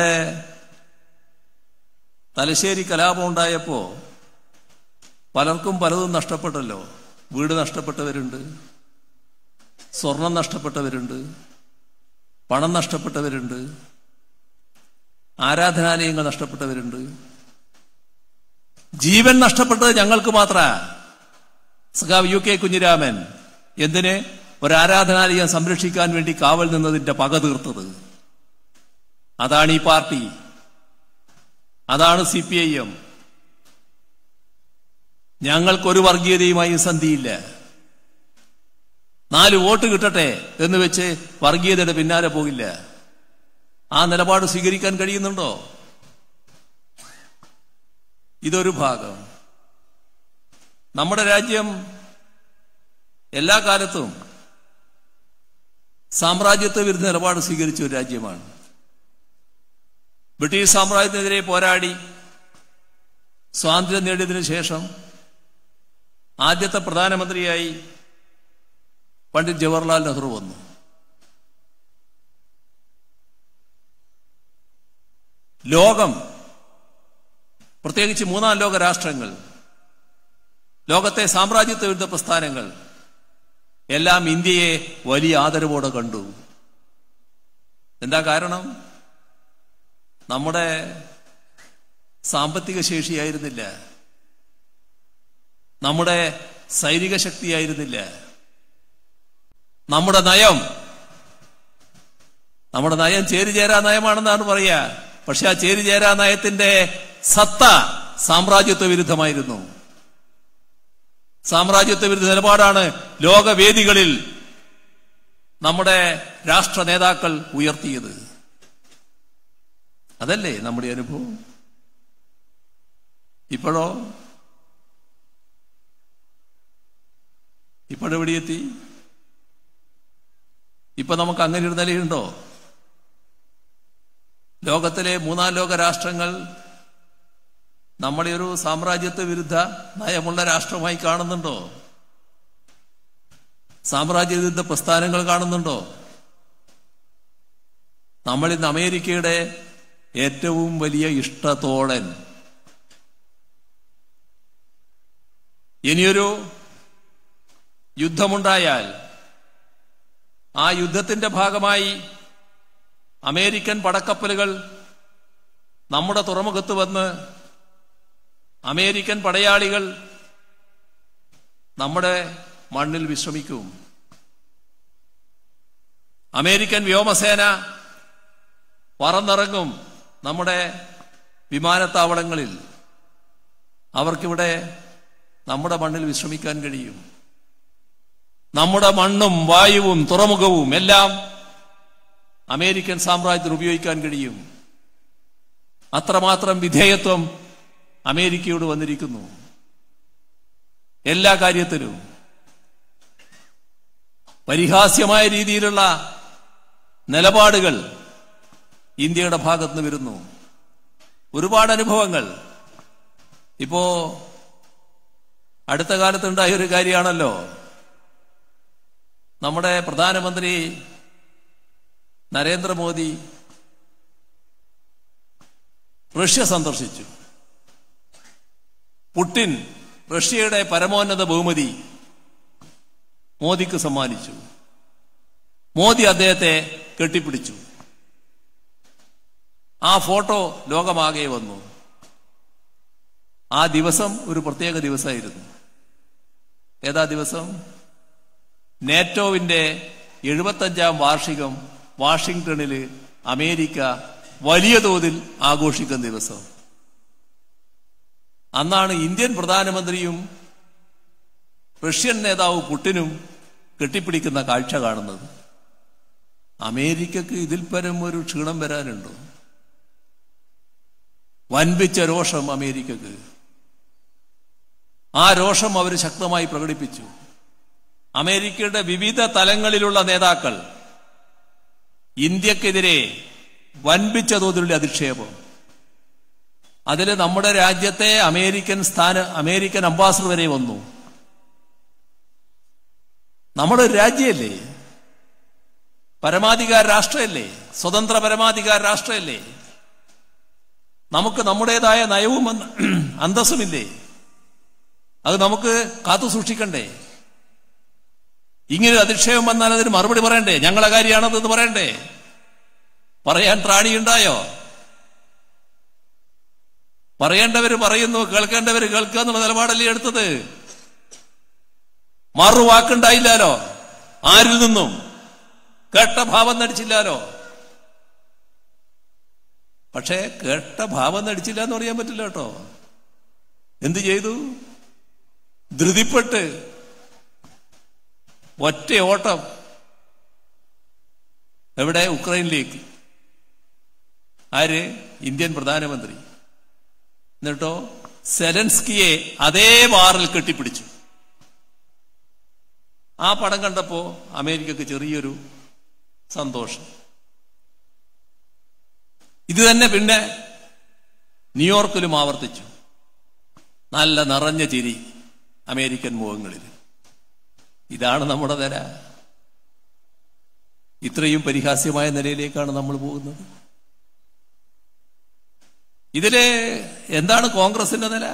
[SPEAKER 1] തലശ്ശേരി കലാപം ഉണ്ടായപ്പോ പലർക്കും പലതും നഷ്ടപ്പെട്ടല്ലോ വീട് നഷ്ടപ്പെട്ടവരുണ്ട് സ്വർണം നഷ്ടപ്പെട്ടവരുണ്ട് പണം നഷ്ടപ്പെട്ടവരുണ്ട് ആരാധനാലയങ്ങൾ നഷ്ടപ്പെട്ടവരുണ്ട് ജീവൻ നഷ്ടപ്പെട്ടത് ഞങ്ങൾക്ക് മാത്ര സഖാവ് യു കെ കുഞ്ഞിരാമൻ എന്തിന് ഒരു ആരാധനാലയം സംരക്ഷിക്കാൻ വേണ്ടി കാവൽ നിന്നതിന്റെ പക തീർത്തത് അതാണ് ഈ പാർട്ടി അതാണ് സി പി ഐ എം ഞങ്ങൾക്കൊരു വർഗീയതയുമായി സന്ധിയില്ല നാല് വോട്ട് കിട്ടട്ടെ എന്ന് വെച്ച് വർഗീയതയുടെ പിന്നാലെ പോകില്ല ആ നിലപാട് സ്വീകരിക്കാൻ കഴിയുന്നുണ്ടോ ഇതൊരു ഭാഗം നമ്മുടെ രാജ്യം എല്ലാ കാലത്തും സാമ്രാജ്യത്വ വിരുദ്ധ നിലപാട് സ്വീകരിച്ച ഒരു രാജ്യമാണ് ബ്രിട്ടീഷ് സാമ്രാജ്യത്തിനെതിരെ പോരാടി സ്വാതന്ത്ര്യം നേടിയതിനു ശേഷം ആദ്യത്തെ പ്രധാനമന്ത്രിയായി പണ്ഡിറ്റ് ജവഹർലാൽ നെഹ്റു വന്നു ലോകം പ്രത്യേകിച്ച് മൂന്നാം ലോക രാഷ്ട്രങ്ങൾ ലോകത്തെ സാമ്രാജ്യത്വ വിരുദ്ധ പ്രസ്ഥാനങ്ങൾ എല്ലാം ഇന്ത്യയെ വലിയ ആദരവോടെ കണ്ടു എന്താ കാരണം നമ്മുടെ സാമ്പത്തിക ശേഷിയായിരുന്നില്ല നമ്മുടെ സൈനിക ശക്തിയായിരുന്നില്ല നമ്മുടെ നയം നമ്മുടെ നയം ചേരിചേരാ നയമാണെന്നാണ് പറയുക പക്ഷെ ആ ചേരിചേരാ നയത്തിന്റെ സത്ത സാമ്രാജ്യത്വ വിരുദ്ധമായിരുന്നു സാമ്രാജ്യത്വ വിരുദ്ധ നിലപാടാണ് ലോകവേദികളിൽ നമ്മുടെ രാഷ്ട്ര നേതാക്കൾ ഉയർത്തിയത് അതല്ലേ നമ്മുടെ അനുഭവം ഇപ്പോഴോ ഇപ്പോഴെവിടെയെത്തി ഇപ്പൊ നമുക്ക് അങ്ങനെ ഒരു നിലയുണ്ടോ ലോകത്തിലെ മൂന്നാം ലോക രാഷ്ട്രങ്ങൾ നമ്മളെ ഒരു സാമ്രാജ്യത്വ വിരുദ്ധ നയമുള്ള രാഷ്ട്രമായി കാണുന്നുണ്ടോ സാമ്രാജ്യ വിരുദ്ധ പ്രസ്ഥാനങ്ങൾ കാണുന്നുണ്ടോ നമ്മൾ ഇന്ന് അമേരിക്കയുടെ ഏറ്റവും വലിയ ഇഷ്ടത്തോഴൻ ഇനിയൊരു യുദ്ധമുണ്ടായാൽ ആ യുദ്ധത്തിന്റെ ഭാഗമായി അമേരിക്കൻ പടക്കപ്പലുകൾ നമ്മുടെ തുറമുഖത്ത് വന്ന് അമേരിക്കൻ പടയാളികൾ നമ്മുടെ മണ്ണിൽ വിശ്രമിക്കും അമേരിക്കൻ വ്യോമസേന പറന്നിറങ്ങും നമ്മുടെ വിമാനത്താവളങ്ങളിൽ അവർക്കിവിടെ നമ്മുടെ മണ്ണിൽ വിശ്രമിക്കാൻ കഴിയും നമ്മുടെ മണ്ണും വായുവും തുറമുഖവും എല്ലാം അമേരിക്കൻ സാമ്രാജ്യത്തിന് ഉപയോഗിക്കാൻ കഴിയും അത്രമാത്രം വിധേയത്വം അമേരിക്കയോട് വന്നിരിക്കുന്നു എല്ലാ കാര്യത്തിലും പരിഹാസ്യമായ രീതിയിലുള്ള നിലപാടുകൾ ഇന്ത്യയുടെ ഭാഗത്തുനിന്ന് വരുന്നു ഒരുപാട് അനുഭവങ്ങൾ ഇപ്പോ അടുത്ത കാലത്തുണ്ടായ ഒരു കാര്യമാണല്ലോ നമ്മുടെ പ്രധാനമന്ത്രി നരേന്ദ്രമോദി റഷ്യ സന്ദർശിച്ചു പുടിൻ റഷ്യയുടെ പരമോന്നത ബഹുമതി മോദിക്ക് സമ്മാനിച്ചു മോദി അദ്ദേഹത്തെ കെട്ടിപ്പിടിച്ചു ആ ഫോട്ടോ ലോകമാകെ വന്നു ആ ദിവസം ഒരു പ്രത്യേക ദിവസമായിരുന്നു ഏതാ ദിവസം നേറ്റോവിന്റെ എഴുപത്തഞ്ചാം വാർഷികം വാഷിംഗ്ടണിൽ അമേരിക്ക വലിയ തോതിൽ ആഘോഷിക്കുന്ന ദിവസം അന്നാണ് ഇന്ത്യൻ പ്രധാനമന്ത്രിയും റഷ്യൻ നേതാവ് പുട്ടിനും കെട്ടിപ്പിടിക്കുന്ന കാഴ്ച കാണുന്നത് അമേരിക്കക്ക് ഇതിൽ പരം ഒരു ക്ഷീണം വരാനുണ്ടോ വൻപിച്ച രോഷം അമേരിക്കക്ക് ആ രോഷം അവർ ശക്തമായി പ്രകടിപ്പിച്ചു അമേരിക്കയുടെ വിവിധ തലങ്ങളിലുള്ള നേതാക്കൾ ഇന്ത്യക്കെതിരെ വൻപിച്ച തോതിലുള്ള അധിക്ഷേപം അതിൽ നമ്മുടെ രാജ്യത്തെ അമേരിക്കൻ സ്ഥാന അമേരിക്കൻ അംബാസഡർ വരെ വന്നു നമ്മുടെ ഒരു രാജ്യമല്ലേ പരമാധികാര രാഷ്ട്രമല്ലേ സ്വതന്ത്ര പരമാധികാര രാഷ്ട്രമല്ലേ നമുക്ക് നമ്മുടേതായ നയവും അന്ത- അന്തസ്സുമില്ലേ അത് നമുക്ക് കാത്തു സൂക്ഷിക്കണ്ടേ ഇങ്ങനെ ഒരു അധിക്ഷേപം വന്നാൽ അതിന് മറുപടി പറയണ്ടേ ഞങ്ങളെ കാര്യമാണതെന്ന് പറയണ്ടേ പറയാൻ ത്രാണിയുണ്ടായോ പറയേണ്ടവര് പറയുന്നു കേൾക്കേണ്ടവര് കേൾക്കുക എന്നുള്ള നിലപാടല്ലേ എടുത്തത് മറുവാക്കുണ്ടായില്ലാലോ ആരിൽ നിന്നും കേട്ട ഭാവം നടിച്ചില്ലാലോ പക്ഷേ കേട്ട ഭാവം നടിച്ചില്ല എന്ന് പറയാൻ പറ്റില്ല കേട്ടോ എന്ത് ചെയ്തു ധൃതിപ്പെട്ട് ഒറ്റ ഓട്ടം എവിടെ ഉക്രൈനിലേക്ക് ആര് ഇന്ത്യൻ പ്രധാനമന്ത്രി എന്നിട്ടോ സെലൻസ്കിയെ അതേ വാറിൽ കെട്ടിപ്പിടിച്ചു ആ പടം കണ്ടപ്പോ അമേരിക്കക്ക് ചെറിയൊരു സന്തോഷം ഇത് തന്നെ പിന്നെ ന്യൂയോർക്കിലും ആവർത്തിച്ചു നല്ല നിറഞ്ഞ ചിരി അമേരിക്കൻ മുഖങ്ങളിൽ ഇതാണ് നമ്മുടെ നില ഇത്രയും പരിഹാസ്യമായ നിലയിലേക്കാണ് നമ്മൾ പോകുന്നത് ഇതില് എന്താണ് കോൺഗ്രസിന്റെ നില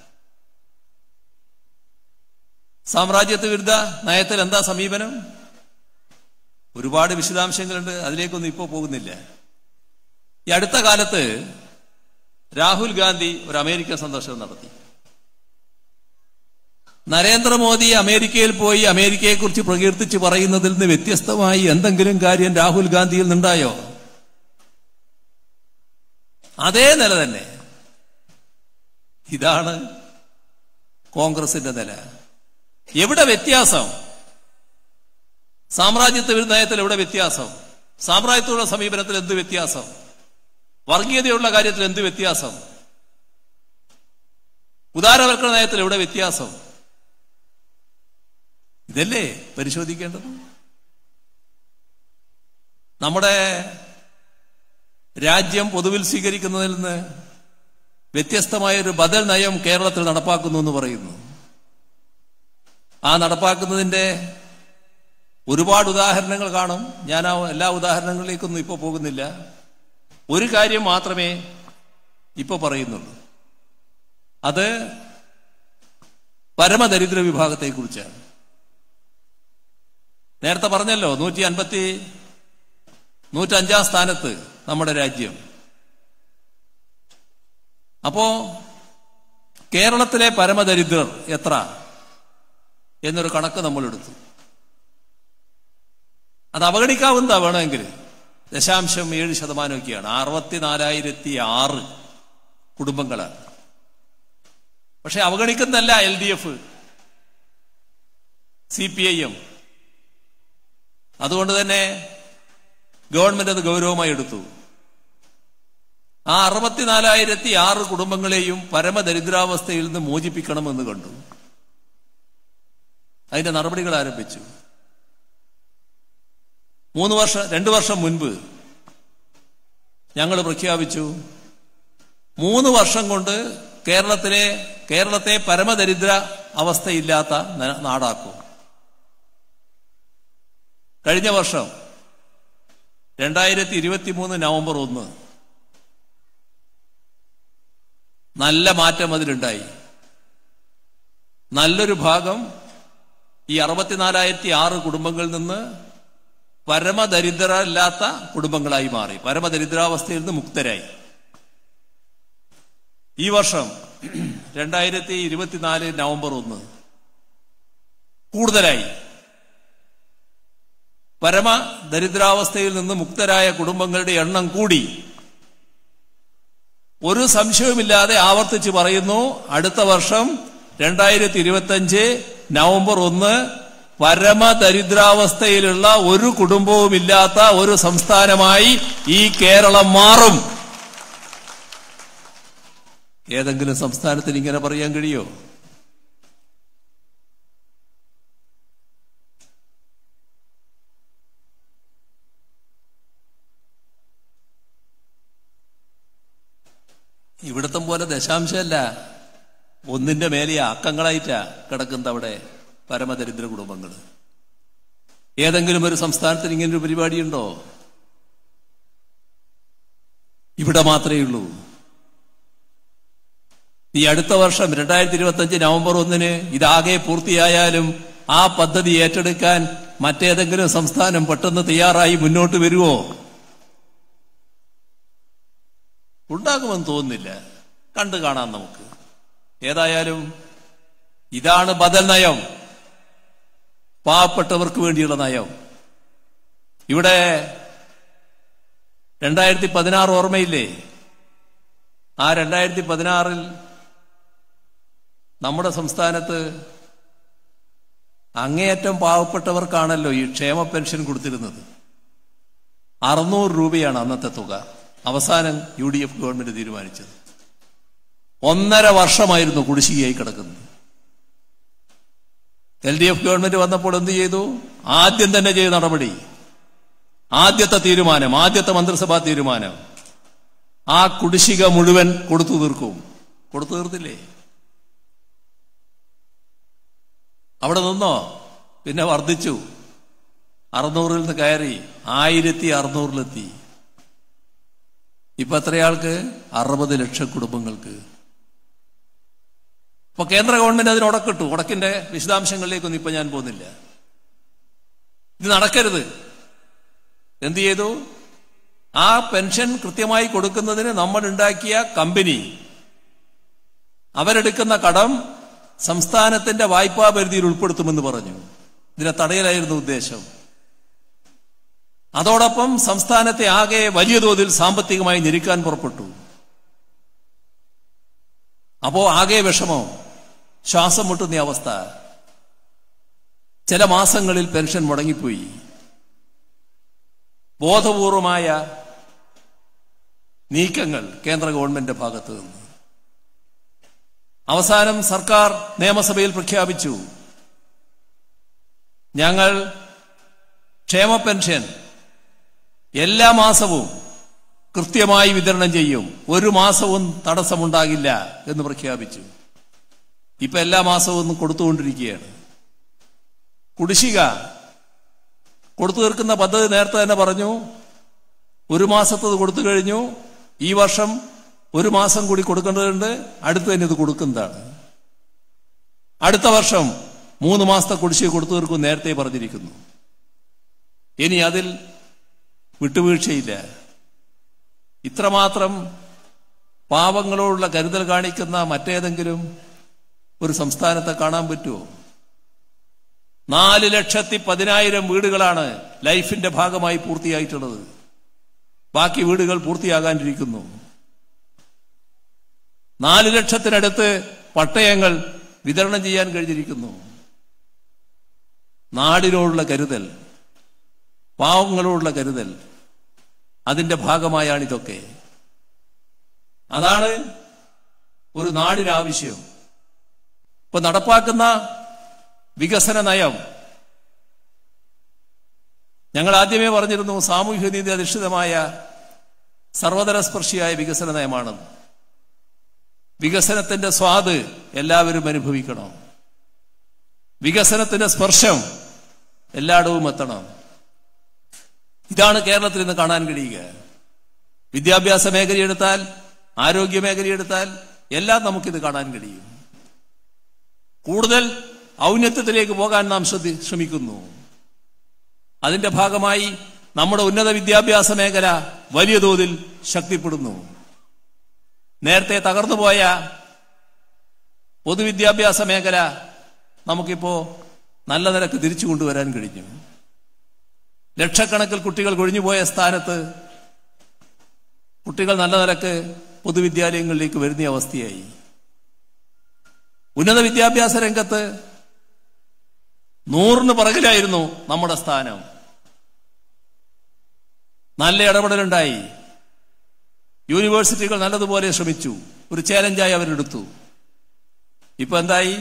[SPEAKER 1] സാമ്രാജ്യത്വ വിരുദ്ധ നയത്തിൽ എന്താ സമീപനം ഒരുപാട് വിശദാംശങ്ങളുണ്ട് അതിലേക്കൊന്നും ഇപ്പോൾ പോകുന്നില്ല ഈ അടുത്ത കാലത്ത് രാഹുൽ ഗാന്ധി ഒരു അമേരിക്കൻ സന്ദർശനം നടത്തി നരേന്ദ്രമോദി അമേരിക്കയിൽ പോയി അമേരിക്കയെക്കുറിച്ച് പ്രകീർത്തിച്ച് പറയുന്നതിൽ നിന്ന് വ്യത്യസ്തമായി എന്തെങ്കിലും കാര്യം രാഹുൽ ഗാന്ധിയിൽ നിന്നുണ്ടായോ അതേ നില തന്നെ ഇതാണ് കോൺഗ്രസിന്റെ നില എവിടെ വ്യത്യാസം സാമ്രാജ്യത്വ വിരുദ്ധ നയത്തിൽ എവിടെ വ്യത്യാസം സാമ്രാജ്യത്വമുള്ള സമീപനത്തിൽ എന്ത് വ്യത്യാസം വർഗീയതയുള്ള കാര്യത്തിൽ എന്ത് വ്യത്യാസം ഉദാരവൽക്കരണ നയത്തിൽ എവിടെ വ്യത്യാസം ഇതല്ലേ പരിശോധിക്കേണ്ടത് നമ്മുടെ രാജ്യം പൊതുവിൽ സ്വീകരിക്കുന്നതിൽ നിന്ന് വ്യത്യസ്തമായ ഒരു ബദൽ നയം കേരളത്തിൽ നടപ്പാക്കുന്നു എന്ന് പറയുന്നു ആ നടപ്പാക്കുന്നതിന്റെ ഒരുപാട് ഉദാഹരണങ്ങൾ കാണും ഞാൻ ആ എല്ലാ ഉദാഹരണങ്ങളിലേക്കൊന്നും ഇപ്പോൾ പോകുന്നില്ല ഒരു കാര്യം മാത്രമേ ഇപ്പൊ പറയുന്നുള്ളൂ അത് പരമദരിദ്ര വിഭാഗത്തെക്കുറിച്ചാണ് നേരത്തെ പറഞ്ഞല്ലോ നൂറ്റി അൻപത്തി നൂറ്റഞ്ചാം സ്ഥാനത്ത് നമ്മുടെ രാജ്യം അപ്പോ കേരളത്തിലെ പരമദരിദ്രർ എത്ര എന്നൊരു കണക്ക് നമ്മൾ എടുത്തു അത് അവഗണിക്കാവുന്നതാ വേണമെങ്കിൽ ദശാംശം ഏഴ് ശതമാനമൊക്കെയാണ് അറുപത്തിനാലായിരത്തി ആറ് കുടുംബങ്ങളാണ് പക്ഷെ അവഗണിക്കുന്നല്ല L D F C P I M അതുകൊണ്ട് തന്നെ ഗവൺമെന്റ് അത് ഗൗരവമായി എടുത്തു ആ അറുപത്തിനാലായിരത്തി ആറ് കുടുംബങ്ങളെയും പരമദരിദ്രാവസ്ഥയിൽ നിന്ന് മോചിപ്പിക്കണമെന്ന് കണ്ടു അതിന്റെ നടപടികൾ ആരംഭിച്ചു മൂന്ന് വർഷം രണ്ടു വർഷം മുൻപ് ഞങ്ങൾ പ്രഖ്യാപിച്ചു മൂന്ന് വർഷം കൊണ്ട് കേരളത്തിലെ കേരളത്തെ പരമദരിദ്ര അവസ്ഥയില്ലാത്ത ന- നാടാക്കും കഴിഞ്ഞ വർഷം രണ്ടായിരത്തി ഇരുപത്തി മൂന്ന് നവംബർ ഒന്ന് നല്ല മാറ്റം അതിലുണ്ടായി നല്ലൊരു ഭാഗം ഈ അറുപത്തിനാലായിരത്തി ആറ് കുടുംബങ്ങളിൽ നിന്ന് പരമദരിദ്രല്ലാത്ത കുടുംബങ്ങളായി മാറി പരമദരിദ്രാവസ്ഥയിൽ നിന്ന് മുക്തരായി ഈ വർഷം രണ്ടായിരത്തി ഇരുപത്തിനാല് നവംബർ ഒന്ന് കൂടുതലായി പരമ ദരിദ്രാവസ്ഥയിൽ നിന്ന് മുക്തരായ കുടുംബങ്ങളുടെ എണ്ണം കൂടി ഒരു സംശയവുമില്ലാതെ ആവർത്തിച്ച് പറയുന്നു അടുത്ത വർഷം രണ്ടായിരത്തി ഇരുപത്തഞ്ച് നവംബർ ഒന്ന് പരമദരിദ്രാവസ്ഥയിലുള്ള ഒരു കുടുംബവുമില്ലാത്ത ഒരു സംസ്ഥാനമായി ഈ കേരളം മാറും ഏതെങ്കിലും സംസ്ഥാനത്തിന് ഇങ്ങനെ പറയാൻ കഴിയോ ഇവിടത്തെ പോലെ ദശാംശമല്ല ഒന്നിന്റെ മേലെ അക്കങ്ങളായിട്ടാ കിടക്കുന്നത് അവിടെ പരമദരിദ്ര കുടുംബങ്ങൾ ഏതെങ്കിലും ഒരു സംസ്ഥാനത്തിന് ഇങ്ങനെ ഒരു പരിപാടിയുണ്ടോ ഇവിടെ മാത്രമേ ഉള്ളൂ ഈ അടുത്ത വർഷം രണ്ടായിരത്തി ഇരുപത്തി അഞ്ച് നവംബർ ഒന്നിന് ഇതാകെ പൂർത്തിയായാലും ആ പദ്ധതി ഏറ്റെടുക്കാൻ മറ്റേതെങ്കിലും സംസ്ഥാനം പെട്ടെന്ന് തയ്യാറായി മുന്നോട്ട് വരുമോ ഉണ്ടാകുമെന്ന് തോന്നുന്നില്ല കണ്ടു കാണാം നമുക്ക് ഏതായാലും ഇതാണ് ബദൽ നയം പാവപ്പെട്ടവർക്ക് വേണ്ടിയുള്ള നയം ഇവിടെ രണ്ടായിരത്തി പതിനാറ് ഓർമ്മയില്ലേ ആ രണ്ടായിരത്തി പതിനാറിൽ നമ്മുടെ സംസ്ഥാനത്ത് അങ്ങേയറ്റം പാവപ്പെട്ടവർക്കാണല്ലോ ഈ ക്ഷേമ പെൻഷൻ കൊടുത്തിരുന്നത് അറുന്നൂറ് രൂപയാണ് അന്നത്തെ തുക അവസാനം യു ഡി എഫ് ഗവൺമെന്റ് തീരുമാനിച്ചത് ഒന്നര വർഷമായിരുന്നു കുടിശ്ശികയായി കിടക്കുന്നത് എൽ ഡി എഫ് ഗവൺമെന്റ് വന്നപ്പോൾ എന്ത് ചെയ്തു ആദ്യം തന്നെ ചെയ്ത നടപടി ആദ്യത്തെ തീരുമാനം ആദ്യത്തെ മന്ത്രിസഭാ തീരുമാനം ആ കുടിശ്ശിക മുഴുവൻ കൊടുത്തു തീർക്കും കൊടുത്തു തീർത്തില്ലേ അവിടെ നിന്നോ പിന്നെ വർദ്ധിച്ചു അറുന്നൂറിൽ നിന്ന് കയറി ആയിരത്തി അറുന്നൂറിലെത്തി ഇപ്പൊ എത്രയാൾക്ക് അറുപത് ലക്ഷം കുടുംബങ്ങൾക്ക് ഇപ്പൊ കേന്ദ്ര ഗവൺമെന്റ് അതിന് ഉടക്കിട്ടു ഉടക്കിന്റെ വിശദാംശങ്ങളിലേക്കൊന്നും ഇപ്പൊ ഞാൻ പോകുന്നില്ല ഇത് നടക്കരുത് എന്ത് ചെയ്തു ആ പെൻഷൻ കൃത്യമായി കൊടുക്കുന്നതിന് നമ്മൾ ഉണ്ടാക്കിയ കമ്പനി അവരെടുക്കുന്ന കടം സംസ്ഥാനത്തിന്റെ വായ്പാ പരിധിയിൽ ഉൾപ്പെടുത്തുമെന്ന് പറഞ്ഞു ഇതിനെ തടയലായിരുന്നു ഉദ്ദേശം അതോടൊപ്പം സംസ്ഥാനത്തെ ആകെ വലിയ തോതിൽ സാമ്പത്തികമായി ഞെരുക്കാൻ പുറപ്പെട്ടു അപ്പോ ആകെ വിഷമം ശ്വാസം മുട്ടുന്ന അവസ്ഥ ചില മാസങ്ങളിൽ പെൻഷൻ മുടങ്ങിപ്പോയി ബോധപൂർവമായ നീക്കങ്ങൾ കേന്ദ്ര ഗവൺമെന്റിന്റെ ഭാഗത്ത് നിന്ന് അവസാനം സർക്കാർ നിയമസഭയിൽ പ്രഖ്യാപിച്ചു ഞങ്ങൾ ക്ഷേമ പെൻഷൻ എല്ലാ മാസവും കൃത്യമായി വിതരണം ചെയ്യും ഒരു മാസവും തടസ്സമുണ്ടാകില്ല എന്ന് പ്രഖ്യാപിച്ചു ഇപ്പൊ എല്ലാ മാസവും കൊടുത്തുകൊണ്ടിരിക്കുകയാണ് കുടിശ്ശിക കൊടുത്തു തീർക്കുന്ന പദ്ധതി നേരത്തെ തന്നെ പറഞ്ഞു ഒരു മാസത്തത് കൊടുത്തു കഴിഞ്ഞു ഈ വർഷം ഒരു മാസം കൂടി കൊടുക്കേണ്ടതുണ്ട് അടുത്ത് തന്നെ ഇത് കൊടുക്കുന്നതാണ് അടുത്ത വർഷം മൂന്ന് മാസത്തെ കുടിശ്ശിക കൊടുത്തു തീർക്കും നേരത്തെ പറഞ്ഞിരിക്കുന്നു ഇനി അതിൽ വിട്ടുവീഴ്ചയില്ല ഇത്രമാത്രം പാവങ്ങളോടുള്ള കരുതൽ കാണിക്കുന്ന മറ്റേതെങ്കിലും ഒരു സംസ്ഥാനത്തെ കാണാൻ പറ്റുമോ നാല് ലക്ഷത്തി പതിനായിരം വീടുകളാണ് ലൈഫിന്റെ ഭാഗമായി പൂർത്തിയായിട്ടുള്ളത് ബാക്കി വീടുകൾ പൂർത്തിയാകാനിരിക്കുന്നു നാല് ലക്ഷത്തിനടുത്ത് പട്ടയങ്ങൾ വിതരണം ചെയ്യാൻ കഴിഞ്ഞിരിക്കുന്നു നാടിനോടുള്ള കരുതൽ പാവങ്ങളോടുള്ള കരുതൽ അതിന്റെ ഭാഗമായാണിതൊക്കെ അതാണ് ഒരു നാടിനാവശ്യം ഇപ്പൊ നടപ്പാക്കുന്ന വികസന നയം ഞങ്ങൾ ആദ്യമേ പറഞ്ഞിരുന്നു സാമൂഹ്യനീതി അധിഷ്ഠിതമായ സർവതര സ്പർശിയായ വികസന നയമാണ് വികസനത്തിന്റെ സ്വാദ് എല്ലാവരും അനുഭവിക്കണം വികസനത്തിന്റെ സ്പർശം എല്ലായിടവും എത്തണം ഇതാണ് കേരളത്തിൽ ഇന്ന് കാണാൻ കഴിയുക വിദ്യാഭ്യാസ മേഖലയെടുത്താൽ ആരോഗ്യ മേഖലയെടുത്താൽ എല്ലാം നമുക്കിത് കാണാൻ കഴിയും കൂടുതൽ ഔന്നത്യത്തിലേക്ക് പോകാൻ നാം ശ്രദ്ധി ശ്രമിക്കുന്നു അതിന്റെ ഭാഗമായി നമ്മുടെ ഉന്നത വിദ്യാഭ്യാസ മേഖല വലിയ തോതിൽ ശക്തിപ്പെടുന്നു നേരത്തെ തകർന്നുപോയ പൊതുവിദ്യാഭ്യാസ മേഖല നമുക്കിപ്പോ നല്ല നിലക്ക് തിരിച്ചു കൊണ്ടുവരാൻ കഴിഞ്ഞു ലക്ഷക്കണക്കിൽ കുട്ടികൾ കൊഴിഞ്ഞുപോയ സ്ഥാനത്ത് കുട്ടികൾ നല്ല നിലക്ക് പൊതുവിദ്യാലയങ്ങളിലേക്ക് വരുന്ന അവസ്ഥയായി ഉന്നത വിദ്യാഭ്യാസ രംഗത്ത് നൂറിന് പിറകിലായിരുന്നു നമ്മുടെ സ്ഥാനം നല്ല ഇടപെടലുണ്ടായി യൂണിവേഴ്സിറ്റികൾ നല്ലതുപോലെ ശ്രമിച്ചു ഒരു ചാലഞ്ചായി അവരെടുത്തു ഇപ്പൊ എന്തായി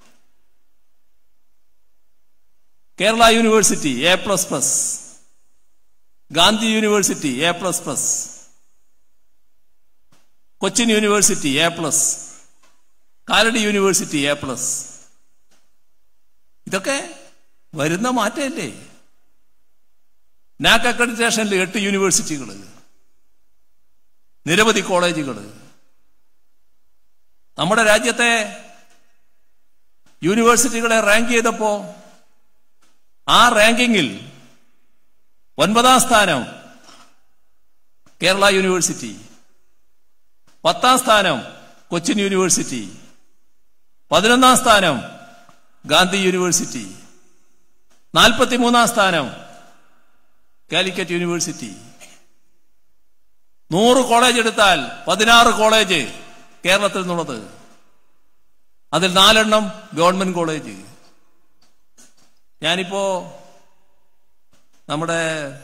[SPEAKER 1] Kerala university A plus plus Gandhi university A plus plus Cochin university A plus Kalady university A plus ഇതൊക്കെ വരുന്ന മാറ്റമല്ലേ നാക് അക്രഡിറ്റേഷനിൽ എട്ട് യൂണിവേഴ്സിറ്റികൾ നിരവധി കോളേജുകൾ നമ്മുടെ രാജ്യത്തെ യൂണിവേഴ്സിറ്റികളെ റാങ്ക് ചെയ്തപ്പോ ആ റാങ്കിങ്ങിൽ ഒൻപതാം സ്ഥാനം കേരള യൂണിവേഴ്സിറ്റി പത്താം സ്ഥാനം കൊച്ചിൻ യൂണിവേഴ്സിറ്റി പതിനൊന്നാം സ്ഥാനം ഗാന്ധി യൂണിവേഴ്സിറ്റി നാൽപ്പത്തിമൂന്നാം സ്ഥാനം കാലിക്കറ്റ് യൂണിവേഴ്സിറ്റി നൂറ് കോളേജ് എടുത്താൽ പതിനാറ് കോളേജ് കേരളത്തിൽ നിന്നുള്ളത് അതിൽ നാലെണ്ണം ഗവൺമെന്റ് കോളേജ് ഞാനിപ്പോ നമ്മുടെ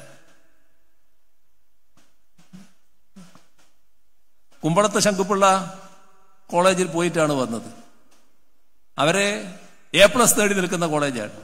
[SPEAKER 1] കുമ്പളത്ത് ശങ്കുപ്പിള്ള കോളേജിൽ പോയിട്ടാണ് വന്നത് അവരെ എ പ്ലസ് നേടി നിൽക്കുന്ന കോളേജാണ്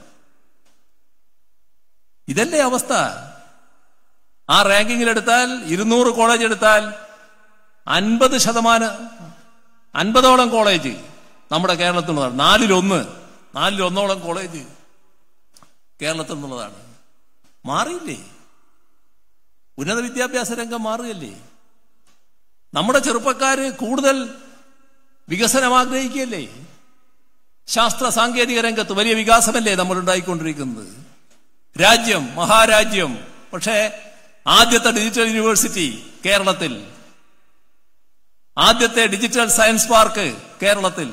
[SPEAKER 1] ഇതല്ലേ അവസ്ഥ ആ റാങ്കിങ്ങിൽ എടുത്താൽ ഇരുന്നൂറ് കോളേജ് എടുത്താൽ അൻപത് ശതമാനം അൻപതോളം കോളേജ് നമ്മുടെ കേരളത്തിൽ നിന്നുള്ളതാണ് നാലിലൊന്ന് നാലിലൊന്നോളം കോളേജ് കേരളത്തിൽ നിന്നുള്ളതാണ് മാറിയില്ലേ ഉന്നത വിദ്യാഭ്യാസ രംഗം മാറുകയല്ലേ നമ്മുടെ ചെറുപ്പക്കാര് കൂടുതൽ വികസനം ആഗ്രഹിക്കുകയല്ലേ ശാസ്ത്ര സാങ്കേതിക രംഗത്ത് വലിയ വികാസമല്ലേ നമ്മൾ ഉണ്ടായിക്കൊണ്ടിരിക്കുന്നത് രാജ്യം മഹാരാജ്യം പക്ഷേ ആദ്യത്തെ ഡിജിറ്റൽ യൂണിവേഴ്സിറ്റി കേരളത്തിൽ ആദ്യത്തെ ഡിജിറ്റൽ സയൻസ് പാർക്ക് കേരളത്തിൽ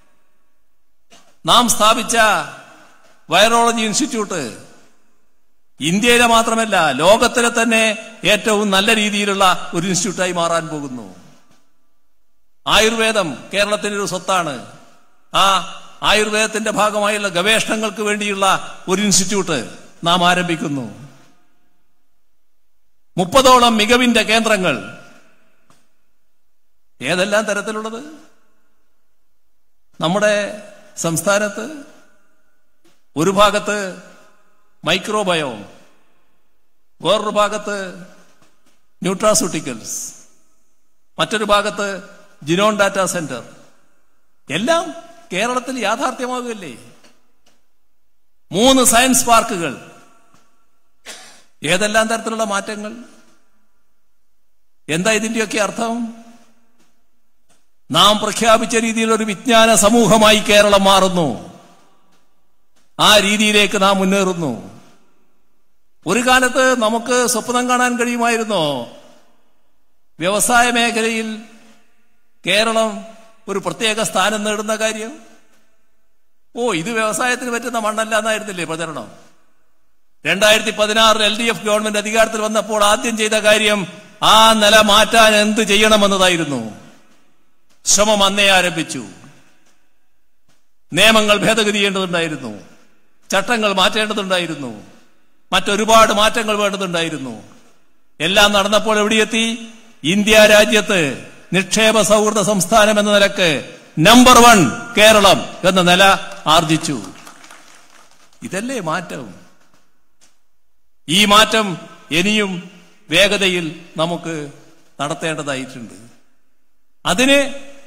[SPEAKER 1] നാം സ്ഥാപിച്ച വൈറോളജി ഇൻസ്റ്റിറ്റ്യൂട്ട് ഇന്ത്യയിലെ മാത്രമല്ല ലോകത്തിലെ തന്നെ ഏറ്റവും നല്ല രീതിയിലുള്ള ഒരു ഇൻസ്റ്റിറ്റ്യൂട്ടായി മാറാൻ പോകുന്നു ആയുർവേദം കേരളത്തിന്റെ ഒരു സ്വത്താണ് ആ ആയുർവേദത്തിന്റെ ഭാഗമായുള്ള ഗവേഷണങ്ങൾക്ക് വേണ്ടിയുള്ള ഒരു ഇൻസ്റ്റിറ്റ്യൂട്ട് നാം ആരംഭിക്കുന്നു മുപ്പതോളം മികവിന്റെ കേന്ദ്രങ്ങൾ ഏതെല്ലാം തരത്തിലുള്ളത് നമ്മുടെ സംസ്ഥാനത്ത് ഒരു ഭാഗത്ത് മൈക്രോബയോം വേറൊരു ഭാഗത്ത് ന്യൂട്രാസ്യൂട്ടിക്കൽസ് മറ്റൊരു ഭാഗത്ത് ജിനോൺ ഡാറ്റാ സെന്റർ എല്ലാം കേരളത്തിൽ യാഥാർത്ഥ്യമാകുകയല്ലേ മൂന്ന് സയൻസ് പാർക്കുകൾ ഏതെല്ലാം തരത്തിലുള്ള മാറ്റങ്ങൾ എന്താ ഇതിന്റെയൊക്കെ അർത്ഥം നാം പ്രഖ്യാപിച്ച രീതിയിൽ ഒരു വിജ്ഞാന സമൂഹമായി കേരളം മാറുന്നു ആ രീതിയിലേക്ക് നാം മുന്നേറുന്നു ഒരു കാലത്ത് നമുക്ക് സ്വപ്നം കാണാൻ കഴിയുമായിരുന്നോ വ്യവസായ മേഖലയിൽ കേരളം ഒരു പ്രത്യേക സ്ഥാനം നേടുന്ന കാര്യം ഓ ഇത് വ്യവസായത്തിന് പറ്റുന്ന മണ്ണല്ല എന്നായിരുന്നില്ലേ പ്രചരണം രണ്ടായിരത്തി പതിനാറിൽ എൽ ഡി എഫ് ഗവൺമെന്റ് അധികാരത്തിൽ വന്നപ്പോൾ ആദ്യം ചെയ്ത കാര്യം ആ നില മാറ്റാൻ എന്ത് ചെയ്യണമെന്നതായിരുന്നു ശ്രമം അന്നേ ആരംഭിച്ചു നിയമങ്ങൾ ഭേദഗതി ചെയ്യേണ്ടതുണ്ടായിരുന്നു ചട്ടങ്ങൾ മാറ്റേണ്ടതുണ്ടായിരുന്നു മറ്റൊരുപാട് മാറ്റങ്ങൾ വേണ്ടതുണ്ടായിരുന്നു എല്ലാം നടന്നപ്പോൾ എവിടെയെത്തി ഇന്ത്യ രാജ്യത്ത് നിക്ഷേപ സൗഹൃദ സംസ്ഥാനം എന്ന നിലക്ക് നമ്പർ വൺ കേരളം എന്ന നില ആർജിച്ചു ഇതല്ലേ മാറ്റം ഈ മാറ്റം ഇനിയും വേഗതയിൽ നമുക്ക് നടത്തേണ്ടതായിട്ടുണ്ട് അതിന്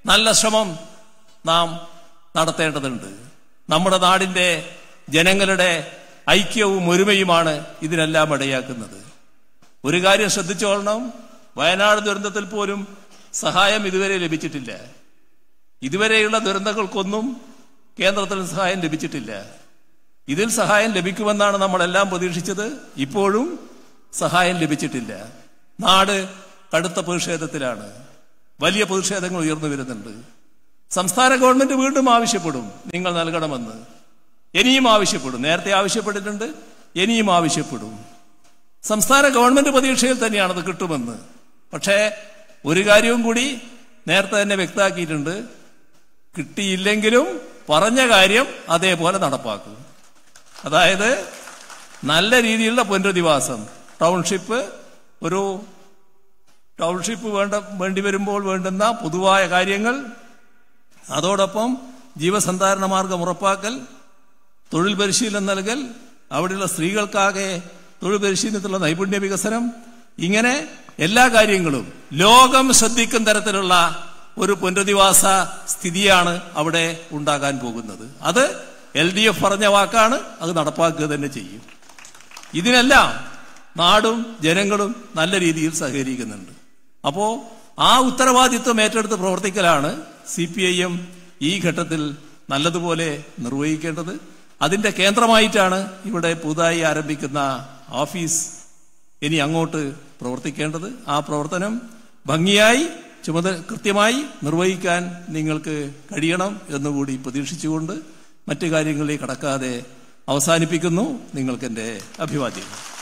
[SPEAKER 1] നല്ല ശ്രമം നാം നടത്തേണ്ടതുണ്ട് നമ്മുടെ നാടിന്റെ ജനങ്ങളുടെ ഐക്യവും ഒരുമയുമാണ് ഇതിനെല്ലാം ഇടയാക്കുന്നത് ഒരു കാര്യം ശ്രദ്ധിച്ചോളണം വയനാട് ദുരന്തത്തിൽ പോലും സഹായം ഇതുവരെ ലഭിച്ചിട്ടില്ല ഇതുവരെയുള്ള ദുരന്തങ്ങൾക്കൊന്നും കേന്ദ്രത്തിൽ സഹായം ലഭിച്ചിട്ടില്ല ഇതിൽ സഹായം ലഭിക്കുമെന്നാണ് നമ്മളെല്ലാം പ്രതീക്ഷിച്ചത് ഇപ്പോഴും സഹായം ലഭിച്ചിട്ടില്ല നാട് കടുത്ത പ്രതിഷേധത്തിലാണ് വലിയ പ്രതിഷേധങ്ങൾ ഉയർന്നു വരുന്നുണ്ട് സംസ്ഥാന ഗവൺമെന്റ് വീണ്ടും ആവശ്യപ്പെടും നിങ്ങൾ നൽകണമെന്ന് ഇനിയും ആവശ്യപ്പെടും നേരത്തെ ആവശ്യപ്പെട്ടിട്ടുണ്ട് ഇനിയും ആവശ്യപ്പെടും സംസ്ഥാന ഗവൺമെന്റ് പ്രതീക്ഷയിൽ തന്നെയാണ് അത് കിട്ടുമെന്ന് പക്ഷേ ഒരു കാര്യവും കൂടി നേരത്തെ തന്നെ വ്യക്തമാക്കിയിട്ടുണ്ട് കിട്ടിയില്ലെങ്കിലും പറഞ്ഞ കാര്യം അതേപോലെ നടപ്പാക്കും അതായത് നല്ല രീതിയിലുള്ള പുനരധിവാസം ടൗൺഷിപ്പ് ഒരു ടൗൺഷിപ്പ് വേണ്ട വേണ്ടി വരുമ്പോൾ വേണ്ടുന്ന പൊതുവായ കാര്യങ്ങൾ അതോടൊപ്പം ജീവസന്ധാരണ മാർഗം ഉറപ്പാക്കൽ തൊഴിൽ പരിശീലനം നൽകൽ അവിടെയുള്ള സ്ത്രീകൾക്കാകെ തൊഴിൽ പരിശീലനത്തിലുള്ള നൈപുണ്യ വികസനം ഇങ്ങനെ എല്ലാ കാര്യങ്ങളും ലോകം ശ്രദ്ധിക്കും തരത്തിലുള്ള ഒരു പുനരധിവാസ സ്ഥിതിയാണ് അവിടെ ഉണ്ടാകാൻ പോകുന്നത് അത് എൽ ഡി എഫ് പറഞ്ഞ വാക്കാണ് അത് നടപ്പാക്കുക തന്നെ ചെയ്യും ഇതിനെല്ലാം നാടും ജനങ്ങളും നല്ല രീതിയിൽ സഹകരിക്കുന്നുണ്ട് അപ്പോ ആ ഉത്തരവാദിത്വം ഏറ്റെടുത്ത് പ്രവർത്തിക്കലാണ് സി പി ഐ എം ഈ ഘട്ടത്തിൽ നല്ലതുപോലെ നിർവഹിക്കേണ്ടത് അതിന്റെ കേന്ദ്രമായിട്ടാണ് ഇവിടെ പുതുതായി ആരംഭിക്കുന്ന ഓഫീസ് ഇനി അങ്ങോട്ട് പ്രവർത്തിക്കേണ്ടത് ആ പ്രവർത്തനം ഭംഗിയായി ചുമതല കൃത്യമായി നിർവഹിക്കാൻ നിങ്ങൾക്ക് കഴിയണം എന്നുകൂടി പ്രതീക്ഷിച്ചുകൊണ്ട് മറ്റു കാര്യങ്ങളിലേക്ക് കടക്കാതെ അവസാനിപ്പിക്കുന്നു നിങ്ങൾക്ക് എൻ്റെ അഭിവാദ്യം